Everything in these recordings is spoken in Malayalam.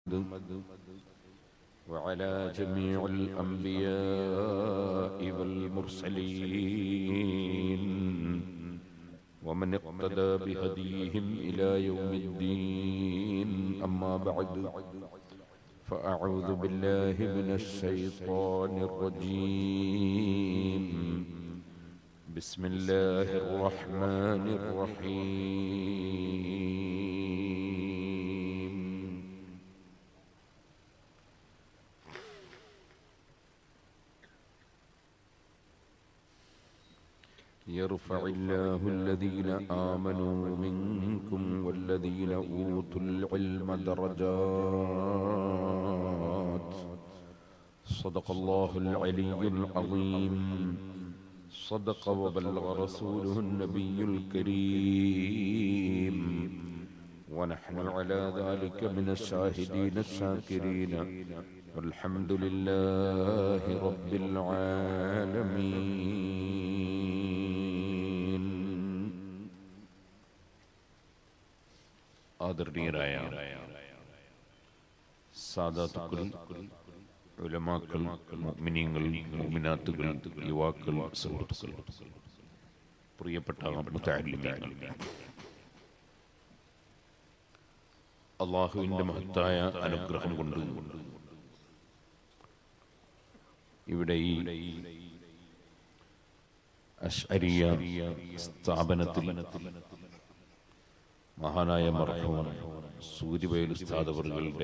وعلى جميع الأنبياء والمرسلين ومن اقتدى بهديهم إلى يوم الدين أما بعد فأعوذ بالله من الشيطان الرجيم بسم الله الرحمن الرحيم يرفع الله الذين آمنوا منكم والذين أوتوا العلم درجات صدق الله العلي العظيم صدق وبلغ رسوله النبي الكريم ونحن على ذلك من الشاهدين الشاكرين والحمد لله رب العالمين ആദരണീയരായ സാദാത്തുക്കൾ ഉലമാക്കൾ മുഅ്മിനീങ്ങൾ മുഅ്മിനാത്തുകൾ യുവാക്കൾ സുഹൃത്തുക്കൾ പ്രിയപ്പെട്ട മുത്തഅല്ലിമീങ്ങൾ അള്ളാഹുവിന്റെ മഹത്തായ അനുഗ്രഹം കൊണ്ട് ഇവിടെ ഈ അഷ്അരിയ സ്ഥാപനത്തിൽ മഹാനായ മർഹൂം സൂര്യവേൽ ഉസ്താദവറുകളുടെ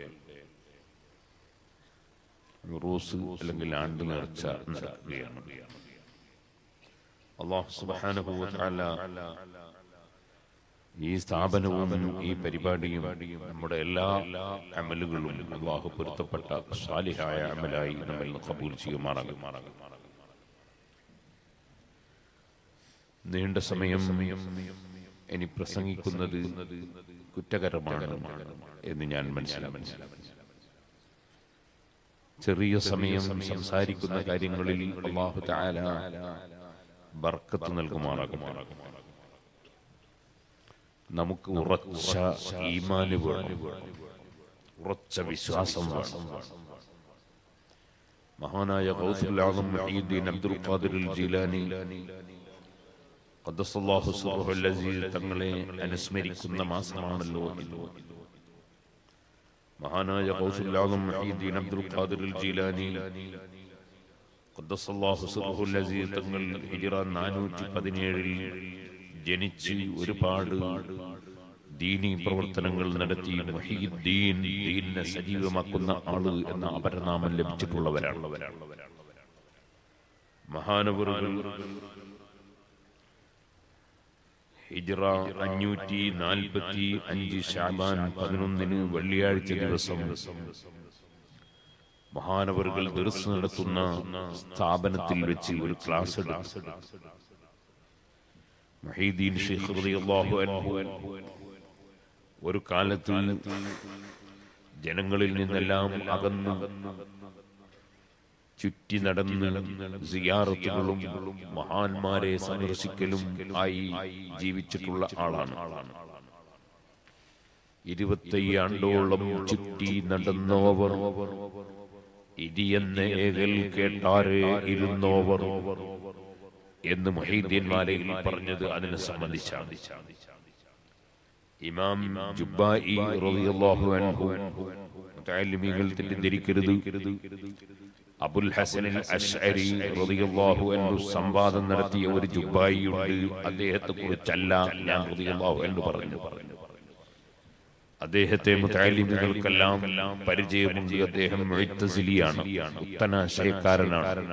റോസ് അല്ലെങ്കിൽ ആണ്ട് നേർച്ച നടക്കുകയാണ് അള്ളാഹു സുബ്ഹാനഹു വ തആല ഈ സ്ഥാപനവും ഈ പരിപാടിയും നമ്മുടെ എല്ലാ അമലുകളും അള്ളാഹു പൊരുത്തപ്പെട്ട സാലിഹായ അമലായി നമ്മൾ കബൂൽ ചെയ്യുമാറാകും നീണ്ട സമയം ഇനി പ്രസംഗിക്കുന്നത് കുറ്റകരമാണ് എന്ന് ഞാൻ മനസ്സിലാക്കി ചെറിയ സമയം സംസാരിക്കുന്ന കാര്യങ്ങളിൽ അള്ളാഹു തആല ബർക്കത്ത് നൽകുമാറാകുമാറാകും നമുക്ക് ഉറച്ച ഈമാന് വേണം ഉറച്ച വിശ്വാസം വേണം മഹാനായ ഗൗസുൽ ആദം മുഹീദ്ദീൻ അബ്ദുൽ ഖാദിർ ജീലാനി ഖദ്ദസല്ലാഹു സിർറുൽ അസീസ് തങ്ങളെ അനുസ്മരിക്കുന്ന മാസമാണല്ലോ ഇത് മഹാനായ ഗൗസുൽ ആദം മുഹീദ്ദീൻ അബ്ദുൽ ഖാദിർ ജീലാനി ഖദ്ദസല്ലാഹു സിർറുൽ അസീസ് തങ്ങൾ ഹിജ്റ 417 ൽ ജനിച്ച് ഒരുപാട് ദീനി പ്രവർത്തനങ്ങൾ നടത്തി മുഹീദ്ദീൻ ദീനിനെ സജീവമാക്കുന്ന ആള് എന്ന അപരനാമം ലഭിച്ചിട്ടുള്ളവരാണ് മഹാനവറുകൾ ഹിജ്റ അഞ്ഞൂറ്റി നാൽപ്പത്തി അഞ്ച് ഷാബാൻ പതിനൊന്നിന് വെള്ളിയാഴ്ച ദിവസം മഹാനവറുകൾ ദർസ് നടത്തുന്ന സ്ഥാപനത്തിൽ വെച്ച് ഒരു ക്ലാസ് എടുത്തു മഹീദ്ദീൻ ഷെയ്ഖ് റളിയല്ലാഹു അൻഹു ഒരു കാലത്ത് ജനങ്ങളിൽ നിന്നെല്ലാം അകന്നു ചുറ്റി നടന്ന് സിയാറത്തുകളും മഹാന്മാരെ സന്ദർശിക്കലും ആയി ജീവിച്ചിട്ടുള്ള ആളാണ് ഇരുപത്തയ്യാണ്ടോളം ചുറ്റി നടന്നവർ ഇരിയെന്ന ഏകൽ കേട്ടാരെ ഇരുന്നോവർ എന്ന് മൊഹീദ്ദീൻ മാലയിൽ പറഞ്ഞത് അതിനെ സംബന്ധിച്ചാണ് ഇമാം ജുബ്ബായി റളിയല്ലാഹു അൻഹു മുതഅല്ലിമീങ്ങൾ തെറ്റിദ്ധരിക്കരുത് അബുൽ ഹസൻ അഷ്അരി റളിയല്ലാഹു അൻഹു സംവാദം നടത്തിയ ഒരു ജുബ്ബായിയുണ്ട് അദ്ദേഹത്തെ കുറിച്ചല്ല ഞാൻ റളിയല്ലാഹു അൻഹു പറഞ്ഞു അദ്ദേഹത്തെ മുതഅല്ലിമീങ്ങൾക്കെല്ലാം പരിചയമുണ്ട് അദ്ദേഹം മുഅ്തസിലിയാണ് ഉത്തനാശയക്കാരനാണ്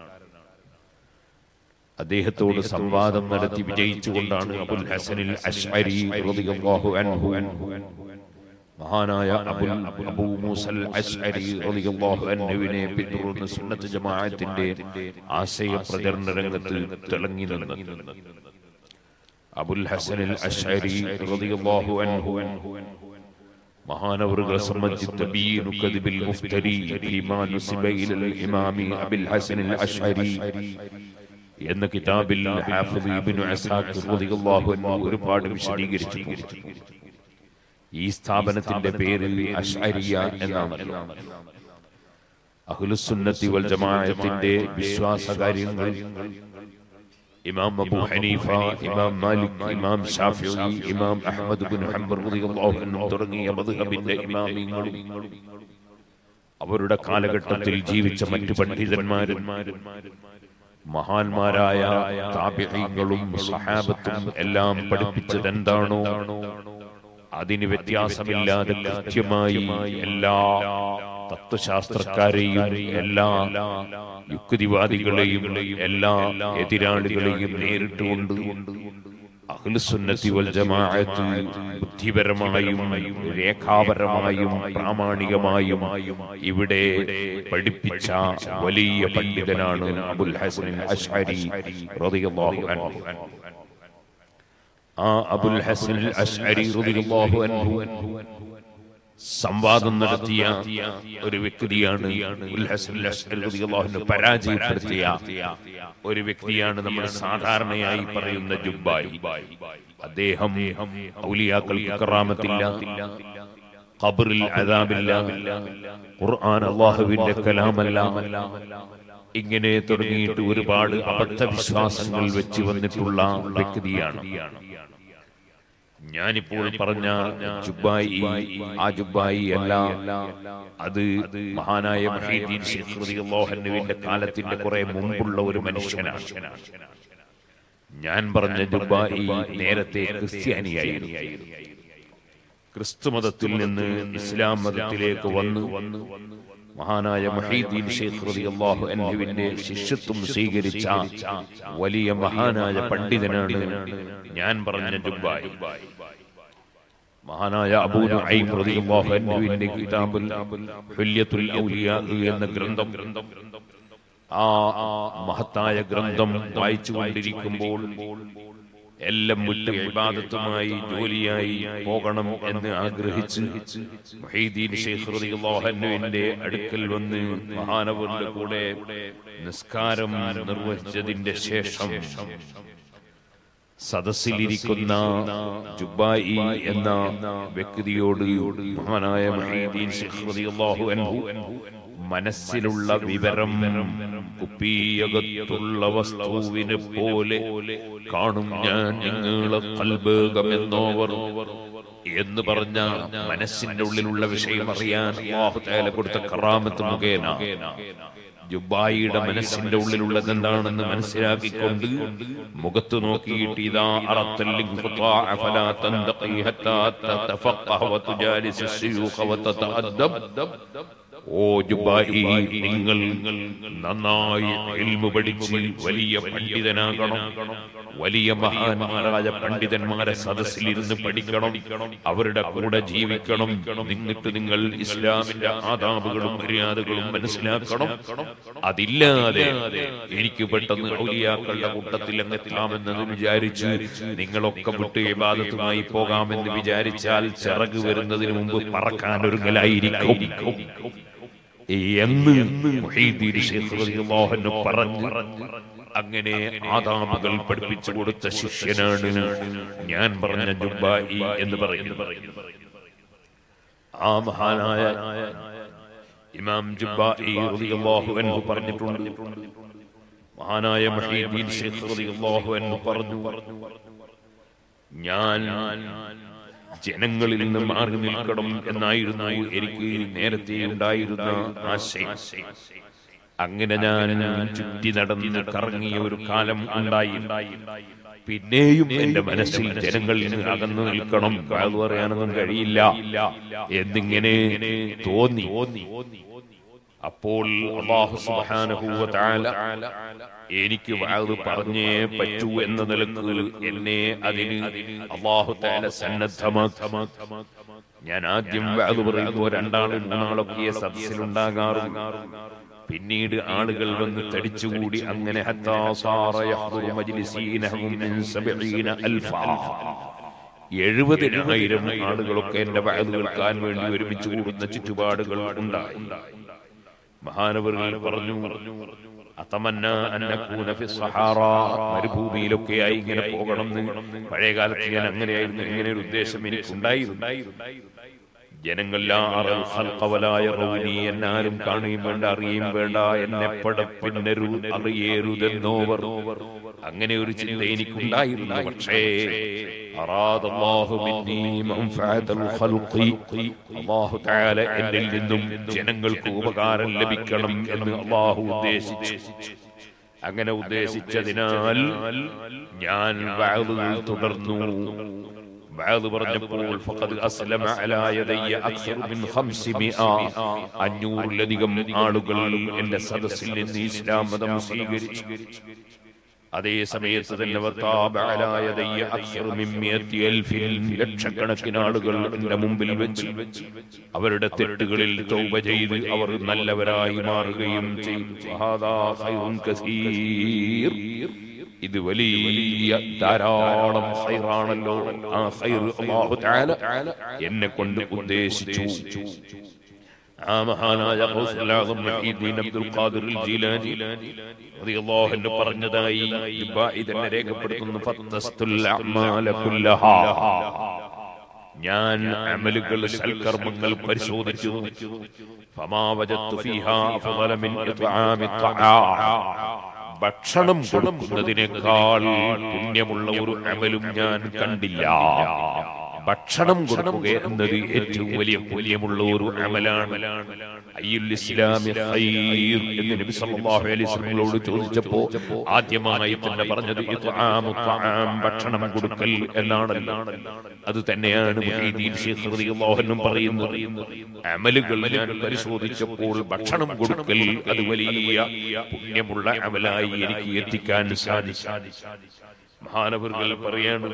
അദ്ദേഹത്തോട് സംവാദം നടത്തി വിജയിച്ചുകൊണ്ടാണ് അബുൽ ഹസനിൽ അഷ്അരി റളിയല്ലാഹു അൻഹു മഹാനായ അബുൽ അബൂ മൂസൽ അഷ്അരി റളിയല്ലാഹു അൻഹുവിനെ പിന്തുടർന്ന് സുന്നത്ത് ജമാഅത്തിന്റെ ആശയ പ്രചരണ രംഗത്ത് തിളങ്ങി നിന്നത് അബുൽ ഹസനിൽ അഷ്അരി റളിയല്ലാഹു അൻഹു മഹാനവറുകളെ സംബന്ധിച്ച് തബീനു കദിബിൽ മുഫ്തരി ഫീമാ നുസിബ ഇലൽ ഇമാമി അബുൽ ഹസനിൽ അഷ്അരി എന്ന കിതാബിൽ ഹാഫിദ് ഇബ്നു അസാക്കിർ റളിയല്ലാഹു അൻഹു ഒരുപാട് വിശദീകരിച്ചിട്ടുണ്ട് ഈ സ്ഥാപനത്തിന്റെ പേര് അഷ്അരിയ എന്നാണല്ലോ അഹ്ലുസുന്നത്തി വൽ ജമാഅത്തിന്റെ വിശ്വാസ കാര്യങ്ങൾ ഇമാം അബൂ ഹനീഫ ഇമാം മാലിക് ഇമാം ഷാഫിഈ ഇമാം അഹ്മദ് ബിൻ ഹംബൽ റളിയല്ലാഹു അൻഹു തുടങ്ങിയ മദ്ഹബിന്റെ ഇമാമിങ്ങളും അവരുടെ കാലഘട്ടത്തിൽ ജീവിച്ച മറ്റു പണ്ഡിതന്മാരും മഹാന്മാരായ താപികളും സഹാബത്തും എല്ലാം പഠിപ്പിച്ചത് എന്താണോ അതിന് വ്യത്യാസമില്ലാതെ കൃത്യമായി എല്ലാ തത്വശാസ്ത്രക്കാരെയും എല്ലാ യുക്തിവാദികളെയും എല്ലാ എതിരാളികളെയും നേരിട്ടുകൊണ്ട് അഖിലുസുന്നത്തി വൽ ജമാഅത്ത് ബുദ്ധിപരമായും രേഖാപരമായും പ്രാമാണികമായും ഇവിടെ പഠിപ്പിച്ച വലിയ പണ്ഡിതനാണ് അബുൽ ഹസൻ അഷ്അരി റളിയല്ലാഹു അൻഹു ആ അബുൽ ഹസൻ അഷ്അരി റളിയല്ലാഹു അൻഹു സംവാദം നടത്തിയ ഒരു വ്യക്തിയാണ് അബുൽ ഹസൻ അഷ്അരി റളിയല്ലാഹു അൻഹു പരാജയപ്പെടുത്തിയ ഒരു വ്യക്തിയാണ് നമ്മൾ സാധാരണയായി പറയുന്ന ജുബായി അദ്ദേഹം ഔലിയാക്കൾക്ക് കറാമത്തില്ല ഖബറിൽ അദാബില്ല ഖുർആൻ അള്ളാഹുവിന്റെ കലാമല്ല ഇങ്ങനെ തുടങ്ങിയിട്ട് ഒരുപാട് അബദ്ധ വിശ്വാസങ്ങൾ വെച്ച് വന്നിട്ടുള്ള വ്യക്തിയാണ് ഞാനിപ്പോൾ പറഞ്ഞ ജുബായി ആ ജുബായി അല്ല അത് മഹാനായ മഹീദ്ദീൻ ശൈഖ് റളിയല്ലാഹു അൻഹുവിന്റെ കാലത്തിന്റെ കുറെ മുമ്പുള്ള ഒരു മനുഷ്യനാണ് ഞാൻ പറഞ്ഞ ജുബായി നേരത്തെ ക്രിസ്ത്യാനിയായിരുന്നു ക്രിസ്തു മതത്തിൽ നിന്ന് ഇസ്ലാം മതത്തിലേക്ക് വന്നു മഹാനായ മഹീദ്ദീൻ ശൈഖ് റളിയല്ലാഹു അൻഹുവിന്റെ ശിഷ്യത്വം സ്വീകരിച്ച വലിയ മഹാനായ പണ്ഡിതനാണ് ഞാൻ പറഞ്ഞ ജുബായി മഹാനായ അബൂ നുഐം റളിയല്ലാഹു അൻഹുവിന്റെ കിതാബുൽ ഹുല്യത്തുൽ ഔലിയാ എന്ന ഗ്രന്ഥം ആ മഹത്തായ ഗ്രന്ഥം വായിച്ചുകൊണ്ടിരിക്കുമ്പോൾ എല്ലാം വിട്ട് ഇബാദത്തുമായി ജോലിയായി പോകണം എന്ന് ആഗ്രഹിച്ച് മുഹീദ്ദീൻ ശൈഖ് റളിയല്ലാഹു അൻഹുവിന്റെ അടുക്കൽ വന്ന് മഹാനവരുടെ കൂടെ നിസ്കാരം നിർവഹിച്ചതിന്റെ ശേഷം സദസ്സിലിരിക്കുന്ന ജുബായി എന്ന വ്യക്തിയോട് മഹാനായ മുഹീദ്ദീൻ ശൈഖ് റളിയല്ലാഹു അൻഹു മനസ്സിലുള്ള വിവരം കുപ്പിയകത്തുള്ള വസ്തുവിനെ പോലെ കാണും ഞാൻ നിങ്ങളെ കൽബേകമെന്നോവർ എന്ന് പറഞ്ഞ മനസ്സിന്റെ ഉള്ളിലുള്ള വിഷയം അറിയാൻ അല്ലാഹു തആല കൊടുത്ത കറാമത്ത് മുഖേന ജുബായിയുടെ മനസ്സിന്റെ ഉള്ളിലുള്ളത് എന്താണെന്ന് മനസ്സിലാക്കിക്കൊണ്ട് മുഖത്ത് നോക്കിയിട്ട് ഇതാ അറത്തല്ലിൻ ഖുതാഅ ഫലാ തന്തഖി ഹത്താ തതഫഖഹ വതുജാലിസ് الشيوخ وتتأدب ഓ ജുബായി നിങ്ങൾ നന്നായി ഇൽമു പഠിച്ച് വലിയ പണ്ഡിതനാകണം വലിയ മഹാന്മാരായ പണ്ഡിതന്മാരെ സദസ്സിലിരുന്ന് പഠിക്കണം അവരുടെ കൂടെ ജീവിക്കണം എന്നിട്ട് നിങ്ങൾ ഇസ്ലാമിന്റെ ആദാബുകളും മര്യാദകളും മനസ്സിലാക്കണം അതില്ലാതെ എനിക്ക് പെട്ടെന്ന് ഔലിയാക്കളുടെ കൂട്ടത്തിൽ അങ്ങ് എത്താമെന്ന് വിചാരിച്ച് നിങ്ങളൊക്കെ വിട്ട് വിവാദത്തുമായി പോകാമെന്ന് വിചാരിച്ചാൽ ചിറക് വരുന്നതിന് മുമ്പ് പറക്കാൻ ഒരുങ്ങലായിരിക്കും എന്ന് മുഹീദ്ദീൻ ശൈഖ് റളിയല്ലാഹു അൻഹു പറഞ്ഞു അങ്ങനെ ആദാമുകൾ പഠിപ്പിച്ചു കൊടുത്ത ശിഷ്യനാണ് ഞാൻ പറഞ്ഞ ജുബായി എന്ന് പറയുന്നു ആ മഹാനായ ഇമാം ജുബായി റളിയല്ലാഹു അൻഹു പറഞ്ഞിട്ടുണ്ട് മഹാനായ മുഹീദ്ദീൻ ശൈഖ് റളിയല്ലാഹു അൻഹു പറഞ്ഞു ഞാൻ ജനങ്ങളിൽ നിന്ന് മാറി നിൽക്കണം എന്നായിരുന്നു എനിക്ക് നേരത്തെ ഉണ്ടായിരുന്ന ആശയം അങ്ങനെ ഞാൻ ചുറ്റി നടന്ന് കറങ്ങിയ ഒരു കാലം ഉണ്ടായി പിന്നെയും എന്റെ മനസ്സിൽ ജനങ്ങളിൽ നിന്ന് അകന്നു നിൽക്കണം അത് പറയാനൊന്നും കഴിയില്ല എന്നിങ്ങനെ തോന്നി അപ്പോൾ അള്ളാഹു സുബ്ഹാനഹു വ തആല എനിക്ക് വാത് പറഞ്ഞേ പറ്റൂ എന്ന നിലക്ക് എന്നെ അതിന് അള്ളാഹു തആല സന്നദ്ധമാക്കി ഞാൻ ആദ്യം വാത് പറയുമ്പോൾ രണ്ടാളും മൂന്നാളൊക്കെ സദസ്സിലുണ്ടാകാറുണ്ട് പിന്നീട് ആളുകൾ വന്ന് തടിച്ചുകൂടി അങ്ങനെ ഹത്താ സാറ യഹ്ദുറു മജ്ലിസീനഹും മിൻ സബഈന അൽഫാ എഴുപതിനായിരം ആളുകളൊക്കെ എന്റെ വയത് കേൾക്കാൻ വേണ്ടി ഒരുമിച്ച് കൂടുന്ന ചുറ്റുപാടുകൾ ഉണ്ടായി മഹാനവറുകൾ പറഞ്ഞു അതമന്ന അന്നക്കൂന ഫി സഹാറ മരുഭൂമിയിലൊക്കെ ആയി ഇങ്ങനെ പോകണം എന്ന് പഴയ കാലത്ത് ഞാൻ അങ്ങനെയായിരുന്നു ഇങ്ങനെ ഒരു ഉദ്ദേശം എനിക്കുണ്ടായിരുന്നു ജനങ്ങളാരും എന്നാരും കാണുകയും വേണ്ട അറിയുകയും വേണ്ട എന്നെ പടപ്പിന്നരു അറിയേരുതെന്നോവർ അങ്ങനെ ഒരു ചിന്ത എനിക്കുണ്ടായിരുന്നു പക്ഷേ അറാദ അല്ലാഹു മിന്നീ മൻഫഅതൽ ഖൽഖി അല്ലാഹു തആല എന്നിൽ നിന്നും ജനങ്ങൾക്ക് ഉപകാരം ലഭിക്കണം എന്ന് അല്ലാഹു ഉദ്ദേശിച്ചു അങ്ങനെ ഉദ്ദേശിച്ചതിനാൽ ഞാൻ വഅദ് തുടർന്നു വഅദ് പറഞ്ഞപ്പോൾ ഫഖദ് അസ്ലമ അലാ യദയ്യ അക്സർ മിൻ 500 അഞ്ഞൂറിലധികം ആളുകൾ എന്റെ സദസ്സിൽ നിന്ന് ഇസ്ലാം മതം സ്വീകരിച്ചു അതേ സമയത്ത് തന്നെ വത്താബ അലാ യദയ്യ അക്സർ മിൻ മിയത്തി അൽഫിൻ ലക്ഷക്കണക്കിന് ആളുകൾ എന്റെ മുമ്പിൽ വെച്ച് അവരുടെ തെറ്റുകളിൽ തൗബ ചെയ്ത് അവർ നല്ലവരായി മാറുകയും ചെയ്തു വഹാദാ ഖൈറുൻ കസീർ ഇത് വലിയ ധാരാളം ഹൈറാണല്ലോ ആ ഹൈർ അല്ലാഹു തആല എന്നെ കൊണ്ട് ഉദ്ദേശിച്ചു ആ മഹാനായ ഗൗസുൽ ആദം മുഹീദ്ദീൻ അബ്ദുൽ ഖാദിർ അൽ ജീലാനി റളിയല്ലാഹു അൻഹു പറഞ്ഞതായി ഇബ്ബാഇ തന്നെ രേഖപ്പെടുത്തുന്നു ഫത്തസ്തുൽ അഅമാല കുല്ലഹാ ഞാൻ അമലുകൾ സൽക്കർമ്മങ്ങൾ പരിശോധിച്ചു ഫമാ വജത്തു ഫീഹാ അഫ്ളല മിൻ ഇത്ആമി ത്വആം ഭക്ഷണം കൊടുക്കുന്നതിനേക്കാൾ പുണ്യമുള്ള ഒരു അമലും ഞാൻ കണ്ടില്ല ഭക്ഷണം കൊടുക്കുക എന്നത് ഏറ്റവും വലിയ പുണ്യമുള്ള ഒരു അമലാണ് അയ്യുൽ ഇസ്ലാമി ഖൈർ എന്ന് നബി സല്ലല്ലാഹു അലൈഹി വസല്ലമയോട് ചോദിച്ചപ്പോ ആദ്യമായി തന്നെ പറഞ്ഞത് ഇത്ആമു ത്വആം ഭക്ഷണം കൊടുക്കൽ എന്നാണല്ലോ അത് തന്നെയാണ് മുഹീദ്ദീൻ ശൈഖ് റളിയല്ലാഹു അൻഹു പറയുന്നത് അമലുകൾ ഞാൻ പരിശോധിച്ചപ്പോൾ ഭക്ഷണം കൊടുക്കൽ അത് വലിയ പുണ്യമുള്ള അമലായി എനിക്ക് എത്തിക്കാൻ സാധിച്ചു മഹാനവറുകൾ പറയാണ്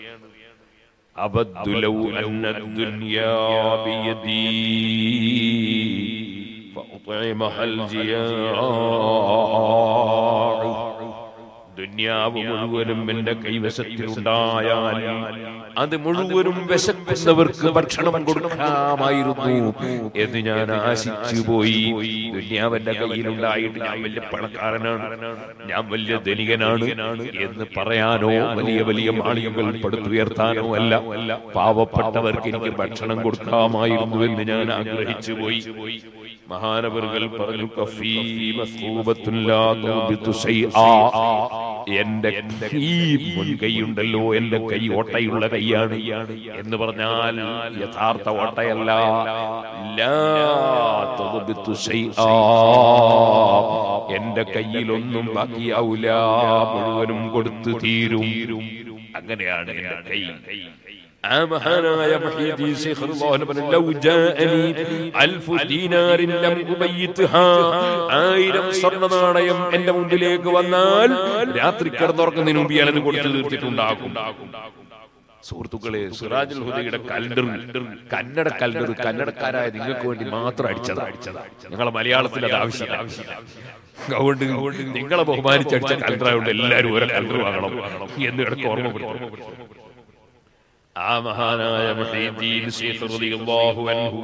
أبد لو أن الدنيا بيدي فأطعمها الجياع ദുന്യാവ് മുഴുവനും എന്റെ കൈവശത്തിലുണ്ടായാൽ അത് മുഴുവനും വിശക്കുന്നവർക്ക് ഭക്ഷണം കൊടുക്കാമായിരുന്നു എന്ന് ഞാൻ ആശിച്ചു പോയി ദുന്യാവന്റെ കയ്യിലുണ്ടായിട്ട് ഞാൻ വലിയ പണക്കാരനാണ് ഞാൻ വലിയ ധനികനാണ് എന്ന് പറയാനോ വലിയ വലിയ മാളികകൾ പടുത്തുയർത്താനോ അല്ല പാവപ്പെട്ടവർക്ക് എനിക്ക് ഭക്ഷണം കൊടുക്കാമായിരുന്നു എന്ന് ഞാൻ ആഗ്രഹിച്ചു പോയി മഹാനവറുകൾ പറഞ്ഞു കഫീ മസ്കൂബത്തുല്ലാ തൗബിതു ശൈആ എന്റെ ഈ മുൻകൈയുണ്ടല്ലോ എന്റെ കൈ ഓട്ടയുള്ള കൈയാണ് എന്ന് പറഞ്ഞാൽ യഥാർത്ഥ ഓട്ടയല്ല ലാ തദ്ബിത്തു ശൈആ. എന്റെ കയ്യിലൊന്നും ബാക്കിയാവൂല മുഴുവനും കൊടുത്തു തീരും അങ്ങനെയാണ് എന്റെ കൈ ആ മഹാനായ മുഹീദ്ദീൻ ശൈഖ് റളിയല്ലാഹു അൻഹു ലൗ ജാഅനി അൽഫു ദീനാരിൻ ലം ഉബയ്യിത്ഹാ ആയിരം സ്വർണ്ണ നാണയം എന്റെ മുമ്പിലേക്ക് വന്നാൽ രാത്രി കിടന്നുറക്കുന്നതിന് മുമ്പ് ഞാനത് കൊടുത്തു തീർത്തിട്ടുണ്ടാകും സുഹൃത്തുക്കളെ സിറാജുൽ ഹുദയുടെ കലണ്ടർ കന്നഡ കലണ്ടർ കന്നഡക്കാരായ നിങ്ങൾക്ക് വേണ്ടി മാത്രം അടിച്ചതാ ഞങ്ങളെ മലയാളത്തിൽ അത് ആവശ്യമില്ല അതുകൊണ്ട് നിങ്ങളെ ബഹുമാനിച്ചടിച്ച കലണ്ടറായതുകൊണ്ട് എല്ലാവരും ഓരോ കലണ്ടർ വാങ്ങണം എന്ന് ഇടയ്ക്ക് ഓർമ്മപ്പെടുത്തും ആ മഹാനായ മുഹീദ്ദീൻ ശൈഖ് റളിയല്ലാഹു അൻഹു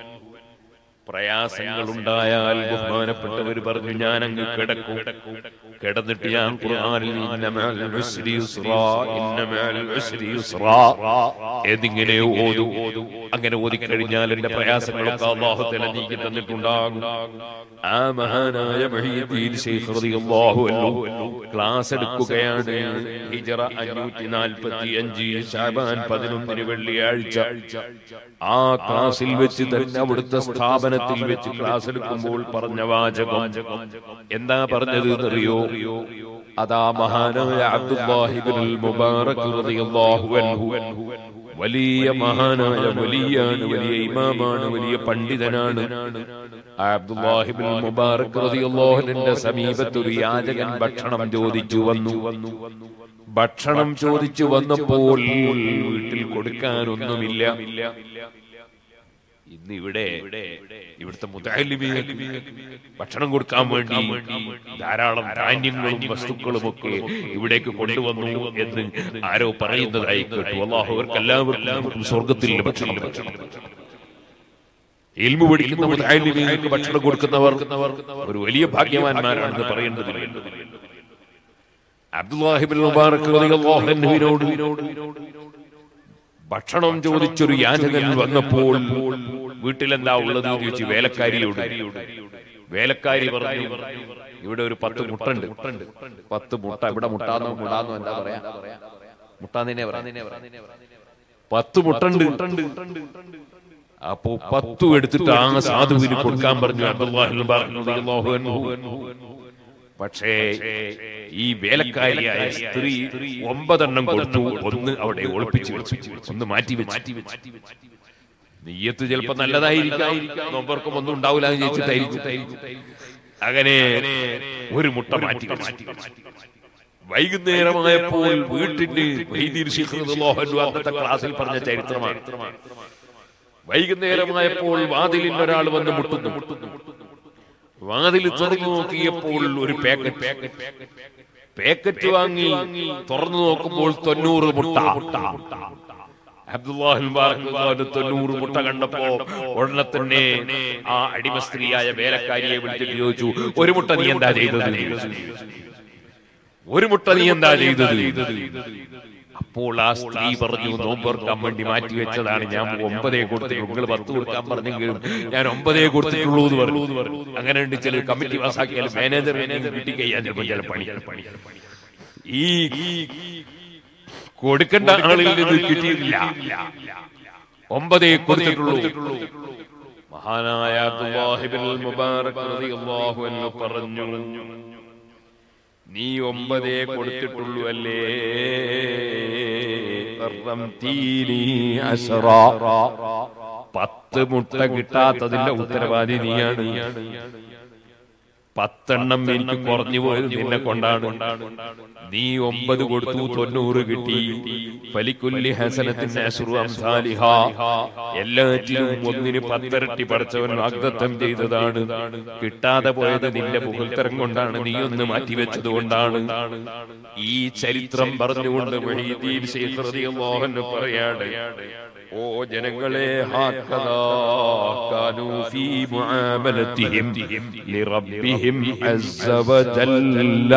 പ്രയാസങ്ങൾ ഉണ്ടായാൽ ബഹുമാനപ്പെട്ടവർ പറഞ്ഞു ഞാൻ അങ്ങ് കിടക്കും കിടന്നിട്ട് ഞാൻ ഖുർആനിൽ ഇന്ന മഅൽ ഉസ്രി യുസ്റാ ഇന്ന മഅൽ ഉസ്രി യുസ്റാ എന്നിങ്ങനെ ഓതും അങ്ങനെ ഓതിക്കഴിഞ്ഞാൽ എന്റെ പ്രയാസങ്ങളൊക്കെ അള്ളാഹു തല നീക്കി തന്നിട്ടുണ്ടാകും ആ മഹാനായ മുഹീദ്ദീൻ ശൈഖ് റളിയല്ലാഹു അൻഹു ക്ലാസ് എടുക്കുകയാണ് ഹിജറ 545 ശഅബാൻ 11 വെള്ളിയാഴ്ച ആ ക്ലാസ്സിൽ വെച്ച് തന്നെ അവിടുത്തെ സ്ഥാപനത്തിൽ വെച്ച് ക്ലാസ് എടുക്കുമ്പോൾ പറഞ്ഞ വാചകം എന്താ പറഞ്ഞത് എന്നറിയോ അതാ മഹാനായ അബ്ദുല്ലാഹിബിനുൽ മുബാറക് റളിയല്ലാഹു അൻഹു വലിയ മഹാനായ വലിയാണ് വലിയ ഇമാമാണ് വലിയ പണ്ഡിതനാണ് ആ അബ്ദുല്ലാഹിബിൻ മുബാറക് റളിയല്ലാഹുവിന്റെ സമീപത്ത് ഒരു യാചകൻ ഭക്ഷണം ചോദിച്ചു വന്നു ഭക്ഷണം ചോദിച്ചു വന്നപ്പോൾ വീട്ടിൽ കൊടുക്കാനൊന്നുമില്ല ഇന്ന് ഇവിടെ ഇവിടുത്തെ മുതാലിമിയക്ക് ഭക്ഷണം കൊടുക്കാൻ വേണ്ടി ധാരാളം ധാന്യങ്ങളും വസ്തുക്കളും ഒക്കെ ഇവിടേക്ക് കൊണ്ടുവന്നു എന്ന് ആരോ പറയുന്നതായി കേട്ടു അള്ളാഹു അവർക്ക് എല്ലാവർക്കും സ്വർഗത്തിൽ ഭക്ഷണം ഭക്ഷണം ഇൽമു പഠിക്കുന്ന മുതാലിമീങ്ങൾക്ക് ഭക്ഷണം കൊടുക്കുന്നവർ ഒരു വലിയ ഭാഗ്യവാന്മാരാണെന്ന് പറയേണ്ടതില്ല അബ്ദുല്ലാഹിബിൻ മുബാറക് റളിയല്ലാഹു അൻഹുവിനോട് ഭക്ഷണം ചോദിച്ചൊരു യാചകൻ വന്നപ്പോൾ വീട്ടിലെന്താ ഉള്ളത് എന്ന് ചോദിച്ചു വേലക്കാരിയോട് വേലക്കാരി പറഞ്ഞു ഇവിടെ ഒരു പത്ത് മുട്ടുണ്ട് പത്ത് മുട്ട ഇവിടെ മുട്ടാന്നോ മുടാന്നോ എന്താ പറയാ മുട്ടാന്നെ പറയാ പത്ത് മുട്ടുണ്ട് അപ്പോ പത്തു എടുത്തിട്ട് ആ സാധുവിന് കൊടുക്കാൻ പറഞ്ഞു അബ്ദുല്ലാഹിബിൻ മുബാറക് റളിയല്ലാഹു അൻഹു പക്ഷേ ഈ വേലക്കാരിയായ സ്ത്രീ ഒമ്പതെണ്ണം കൊടുത്തു ഒന്ന് അവിടെ ഒളിപ്പിച്ചു വെച്ചു ഒന്ന് മാറ്റി വെച്ചു നെയ്യത്ത് ചിലപ്പോ നല്ലതായിരിക്കാം നോമ്പർക്കും ഒന്നും ഉണ്ടാവില്ല എന്ന് ചോദിച്ചിട്ടായിരിക്കും അങ്ങനെ ഒരു മുട്ട മാറ്റി വെച്ചു വൈകുന്നേരമായപ്പോൾ വീട്ടിന്റെ വൈദ്യുതി ശിഖർ റളിയല്ലാഹു അൻഹു അന്നത്തെ ക്ലാസ്സിൽ പറഞ്ഞ ചരിത്രമാണ് വൈകുന്നേരമായപ്പോൾ വാതിലിൽ ഒരാൾ വന്ന് മുട്ടുന്നു വാതിൽ തുറന്നു നോക്കിയപ്പോൾ ഒരു പാക്കറ്റ് പാക്കറ്റ് വാങ്ങി തുറന്നു നോക്കുമ്പോൾ തൊണ്ണൂറ് മുട്ട അബ്ദുല്ലാഹിൽ ബാറക്കുള്ളാഹു തൊണ്ണൂറ് മുട്ട കണ്ടപ്പോ ഉടനെ തന്നെ ആ അടിമ സ്ത്രീയായ വേലക്കാരിയെ വിളിച്ചിട്ട് ചോദിച്ചു ഒരു മുട്ട നീ എന്താ ചെയ്തത് എന്ന് ചോദിച്ചു. ഒരു മുട്ട നീ എന്താ ചെയ്തത് അപ്പോൾ ആ സ്ത്രീ പറഞ്ഞു നോമ്പർക്കാൻ വേണ്ടി മാറ്റി വെച്ചതാണ് ഞാൻ ഒമ്പതേ കൊടുത്തിട്ടുള്ളൂ നിങ്ങൾ പത്ത് കൊടുക്കാൻ പറഞ്ഞെങ്കിലും ഞാൻ ഒമ്പതേ കൊടുത്തിട്ടുള്ളൂ എന്ന് പറഞ്ഞു അങ്ങനെ ഉണ്ട് ചില കമ്മിറ്റി പാസ്സാക്കിയാൽ മാനേജർ കിട്ടിക്കഴിയാൻ ചിലപ്പോൾ ചില പണി ഈ കൊടുക്കേണ്ട ആളിൽ നിന്ന് കിട്ടിയിട്ടില്ല ഒമ്പതേ കൊടുത്തിട്ടുള്ളൂ മഹാനായ അബ്ദുല്ലാഹിബിൻ മുബാറക് റളിയല്ലാഹു അൻഹു പറഞ്ഞു നീ ഒമ്പതേ കൊടുത്തിട്ടുള്ളൂ അല്ലേ തീനി അശറാ. പത്ത് മുട്ട കിട്ടാത്തതിന്റെ ഉത്തരവാദി നീയാണ് പത്തെണ്ണം എനിക്ക് കുറഞ്ഞു പോയത് നിന്നെ കൊണ്ടാണ് നീ ഒമ്പത് കൊടുത്തു തൊണ്ണൂറ് കിട്ടി ഫലിക്കുല്ലി ഹസനത്തിന്റെ അശ്രു അംസാലിഹ എല്ലാറ്റിലും ഒന്നിന് പത്തരട്ടി പഠിച്ചവൻ വാഗ്ദത്തം ചെയ്തതാണ് കിട്ടാതെ പോയത് നിന്റെ പുകൽത്തരം കൊണ്ടാണ് നീ ഒന്ന് മാറ്റിവെച്ചത് കൊണ്ടാണ് ഈ ചരിത്രം പറഞ്ഞുകൊണ്ട് മഹീദീൻ ശൈഖ് റളിയല്ലാഹു അൻഹു പറയാണ് ഓ ജനങ്ങളെ ഹാക്കദാ കാനൂ ഫീ മുആമലതിഹിം ലിറബ്ബിഹിം അസ്സ വജല്ല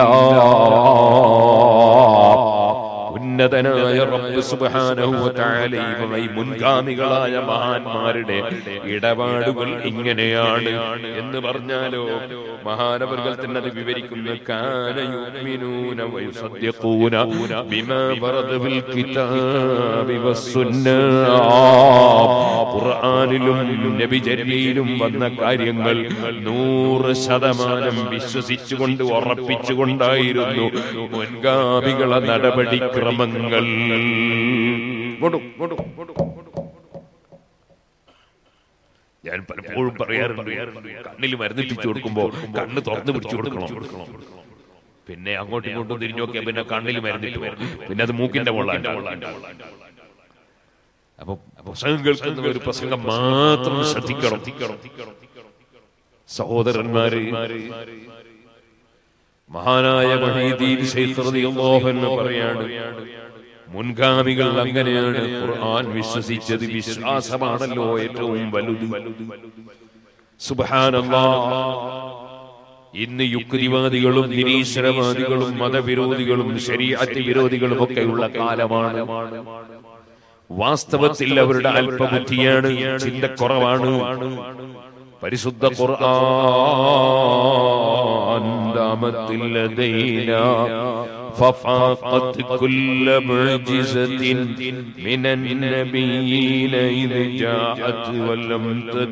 ഉന്നതനായ റബ്ബ് സുബ്ഹാനഹു വ തആലയുമായി മുൻഗാമികളായ മഹാന്മാരുടെ ഇടപാടുകൾ ഇങ്ങനെയാണ് എന്ന് പറഞ്ഞാലോ മഹാനവറുകൾ തന്നെ അത് വിവരിക്കുന്ന കാന യുഅ്മിനൂന വയുസദ്ദിഖൂന ബിമാ വറദ ഫിൽ കിതാബി വസ്സുന്ന ഖുർആനിലും നബിചര്യയിലും വന്ന കാര്യങ്ങൾ നൂറ് ശതമാനം വിശ്വസിച്ചുകൊണ്ട് ഉറപ്പിച്ചുകൊണ്ടായിരുന്നു മുൻഗാമികളെ നടപടിക്രമങ്ങൾ കൊണ്ടു, കൊണ്ടു, കൊണ്ടു, കൊണ്ടു. ഞാൻ പലപ്പോഴും പറയാറുണ്ട് കണ്ണിൽ മരുന്നിപ്പിച്ചു കൊടുക്കുമ്പോ കണ്ണ് തുറന്നു പിടിച്ചു കൊടുക്കണം പിന്നെ അങ്ങോട്ടും ഇങ്ങോട്ടും തിരിഞ്ഞു നോക്കിയാൽ പിന്നെ കണ്ണിൽ മരുന്നിട്ട് പിന്നെ അത് മൂക്കിന്റെ മുകളാണ് അപ്പൊ പ്രസംഗം കേൾക്കുന്ന ഒരു പ്രസംഗം മാത്രം ശ്രദ്ധിക്കണം സഹോദരന്മാര് മഹാനായ മഹീദീൻ ശൈഖ് റളിയല്ലാഹു അൻഹു പറയാണ് മുൻഗാമികൾ അങ്ങനെയാണ് ഖുർആൻ വിശ്വസിച്ചത് വിശ്വാസമാണല്ലോ ഏറ്റവും വലുത് സുബ്ഹാനല്ലാഹ് ഇന്ന് യുക്തിവാദികളും നിരീശ്വരവാദികളും മതവിരോധികളും ശരീഅത്ത് വിരോധികളും ഒക്കെയുള്ള കാലമാണ് വാസ്തവത്തിൽ അവരുടെ അല്പബുദ്ധിയാണ് ചിന്തക്കുറവാണ് പരിശുദ്ധ ഖുർആൻ ദാമത്തിൽ ലദൈന ففاقت كل معجزة من النبيين إذ جاءت ولم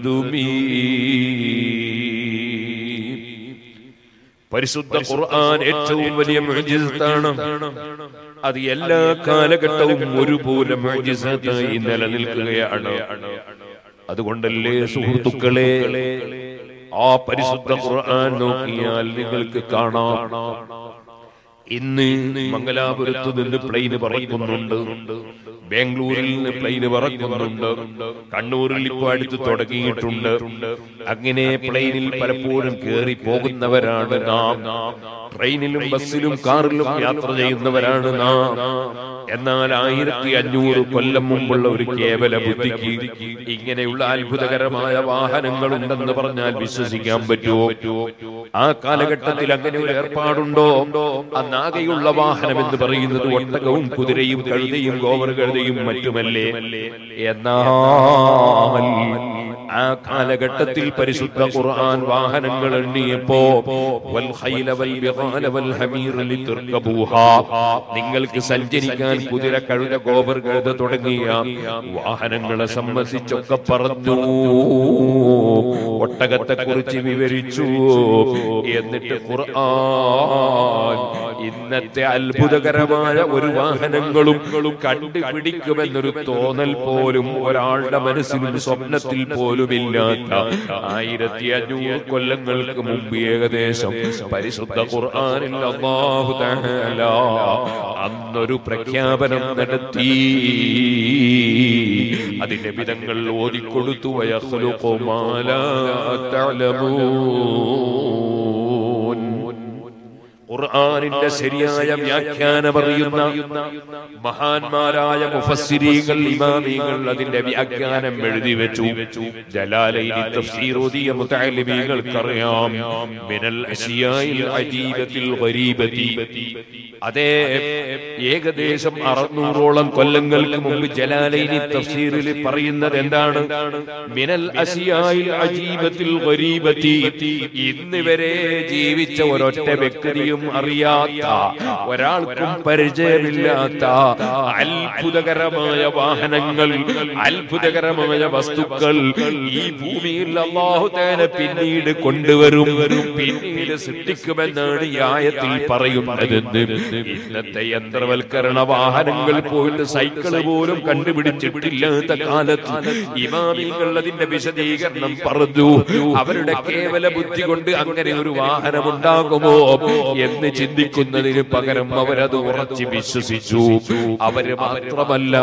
تدمي പരിശുദ്ധ ഖുർആൻ ഏറ്റവും വലിയ മുഅ്ജിസത്താണ് അത് എല്ലാ കാലഘട്ടവും ഒരുപോലെ മുഅ്ജിസത്തായി നിലനിൽക്കുകയാണ് അതുകൊണ്ടല്ലേ സുഹൃത്തുക്കളെ ആ പരിശുദ്ധ ഖുർആൻ നോക്കിയാൽ നിങ്ങൾക്ക് കാണാം ഇന്ന് മംഗലാപുരത്ത് നിന്ന് പ്ലെയിന് പറക്കുന്നുണ്ട് ബാംഗ്ലൂരിൽ നിന്ന് പ്ലെയിന് പറക്കുന്നുണ്ട് കണ്ണൂരിൽ ഇപ്പോൾ അടുത്ത് തുടങ്ങിയിട്ടുണ്ട് അങ്ങനെ പ്ലെയിനിൽ പലപ്പോഴും കയറി പോകുന്നവരാണ് നാം ട്രെയിനിലും ബസ്സിലും കാറിലും യാത്ര ചെയ്യുന്നവരാണ് നാം എന്നാൽ ആയിരത്തി അഞ്ഞൂറ് കൊല്ലം മുമ്പുള്ള ഒരു കേവല ബുദ്ധിക്ക് ഇങ്ങനെയുള്ള അത്ഭുതകരമായ വാഹനങ്ങൾ ഉണ്ടെന്ന് പറഞ്ഞാൽ വിശ്വസിക്കാൻ പറ്റുമോ ആ കാലഘട്ടത്തിൽ അങ്ങനെ ഒരു ഏർപ്പാടുണ്ടോ അന്നാകെയുള്ള വാഹനം എന്ന് പറയുന്നത് ഒട്ടകവും കുതിരയും കഴുതയും ഗോവർ കഴുതയും മറ്റുമല്ലേ എന്നാൽ ആ കാലഘട്ടത്തിൽ പരിശുദ്ധ ഖുർആൻ വാഹനങ്ങൾ എണ്ണിയപ്പോ വൽ ഖൈല വൽ ബിഗാല വൽ ഹമീർ ലിതർകബൂഹാ നിങ്ങൾക്ക് സഞ്ചരിക്കാൻ കുതിര കഴുത ഗോപർ കഴുത തുടങ്ങിയ വാഹനങ്ങളെ സംബന്ധിച്ചൊക്കെ പറഞ്ഞു ഒട്ടകത്തെ കുറിച്ച് വിവരിച്ചു എന്നിട്ട് ഖുർആൻ ഇന്നത്തെ അത്ഭുതകരമായ ഒരു വാഹനങ്ങളും കണ്ടുപിടിക്കുമെന്നൊരു തോന്നൽ പോലും ഒരാളുടെ മനസ്സിലും സ്വപ്നത്തിൽ പോലുമില്ലാത്ത ആയിരത്തി അഞ്ഞൂറ് കൊല്ലങ്ങൾക്ക് മുമ്പ് ഏകദേശം പരിശുദ്ധ ഖുർആനിൽ അല്ലാഹു തആല അന്നൊരു പ്രഖ്യാപനം നടത്തി അതിന്റെ വിധങ്ങൾ ഓതിക്കൊടുത്തു വയഖ്ലുഖു മാ ലാ തഅലമൂൻ ഖുർആനിന്റെ ശരിയായ വ്യാഖ്യാനം അറിയുന്ന മഹാന്മാരായ മുഫസ്സിരീകൾ ഇമാമികൾ അതിന്റെ വ്യാഖ്യാനം എഴുതി വെച്ചു ജലാലൈനി തഫ്സീർ ഓതിയ മുതഅല്ലിമീകൾക്കറിയാം മിനൽ അശിയായിൽ അജീബത്തിൽ ഗരീബതി അതേ ഏകദേശം അറുന്നൂറോളം കൊല്ലങ്ങൾക്ക് മുമ്പ് ജലാലൈനി തഫ്സീറിൽ പറയുന്നത് എന്താണ് മിനൽ അശിയായിൽ അജീബത്തിൽ ഗരീബതി ഇന്ന് വരെ ജീവിച്ച ഒരൊറ്റ വ്യക്തിയും അറിയാത്ത ഒരാൾക്കും പരിചയമില്ലാത്ത അത്ഭുതകരമായ വാഹനങ്ങൾ അത്ഭുതകരമായ വസ്തുക്കൾ ഈ ഭൂമിയിൽ അള്ളാഹു തേന പിന്നീട് കൊണ്ടുവരും പിന്നീട് സൃഷ്ടിക്കുമെന്നാണ് ഈ ആയത്തിൽ പറയുന്നതെന്ന് ഇന്നത്തെ യന്ത്രവൽക്കരണ വാഹനങ്ങൾ പോയിട്ട് സൈക്കിള് പോലും കണ്ടുപിടിച്ചിട്ടില്ലാത്ത കാലത്ത് ഇമാമികൾ അതിന്റെ വിശദീകരണം പറഞ്ഞു അവരുടെ കേവല ബുദ്ധി കൊണ്ട് അങ്ങനെ ഒരു വാഹനം ഉണ്ടാകുമോ എന്ന് ചിന്തിക്കുന്നതിന് പകരം അവരത് ഉറച്ച് വിശ്വസിച്ചു അവര് മാത്രമല്ല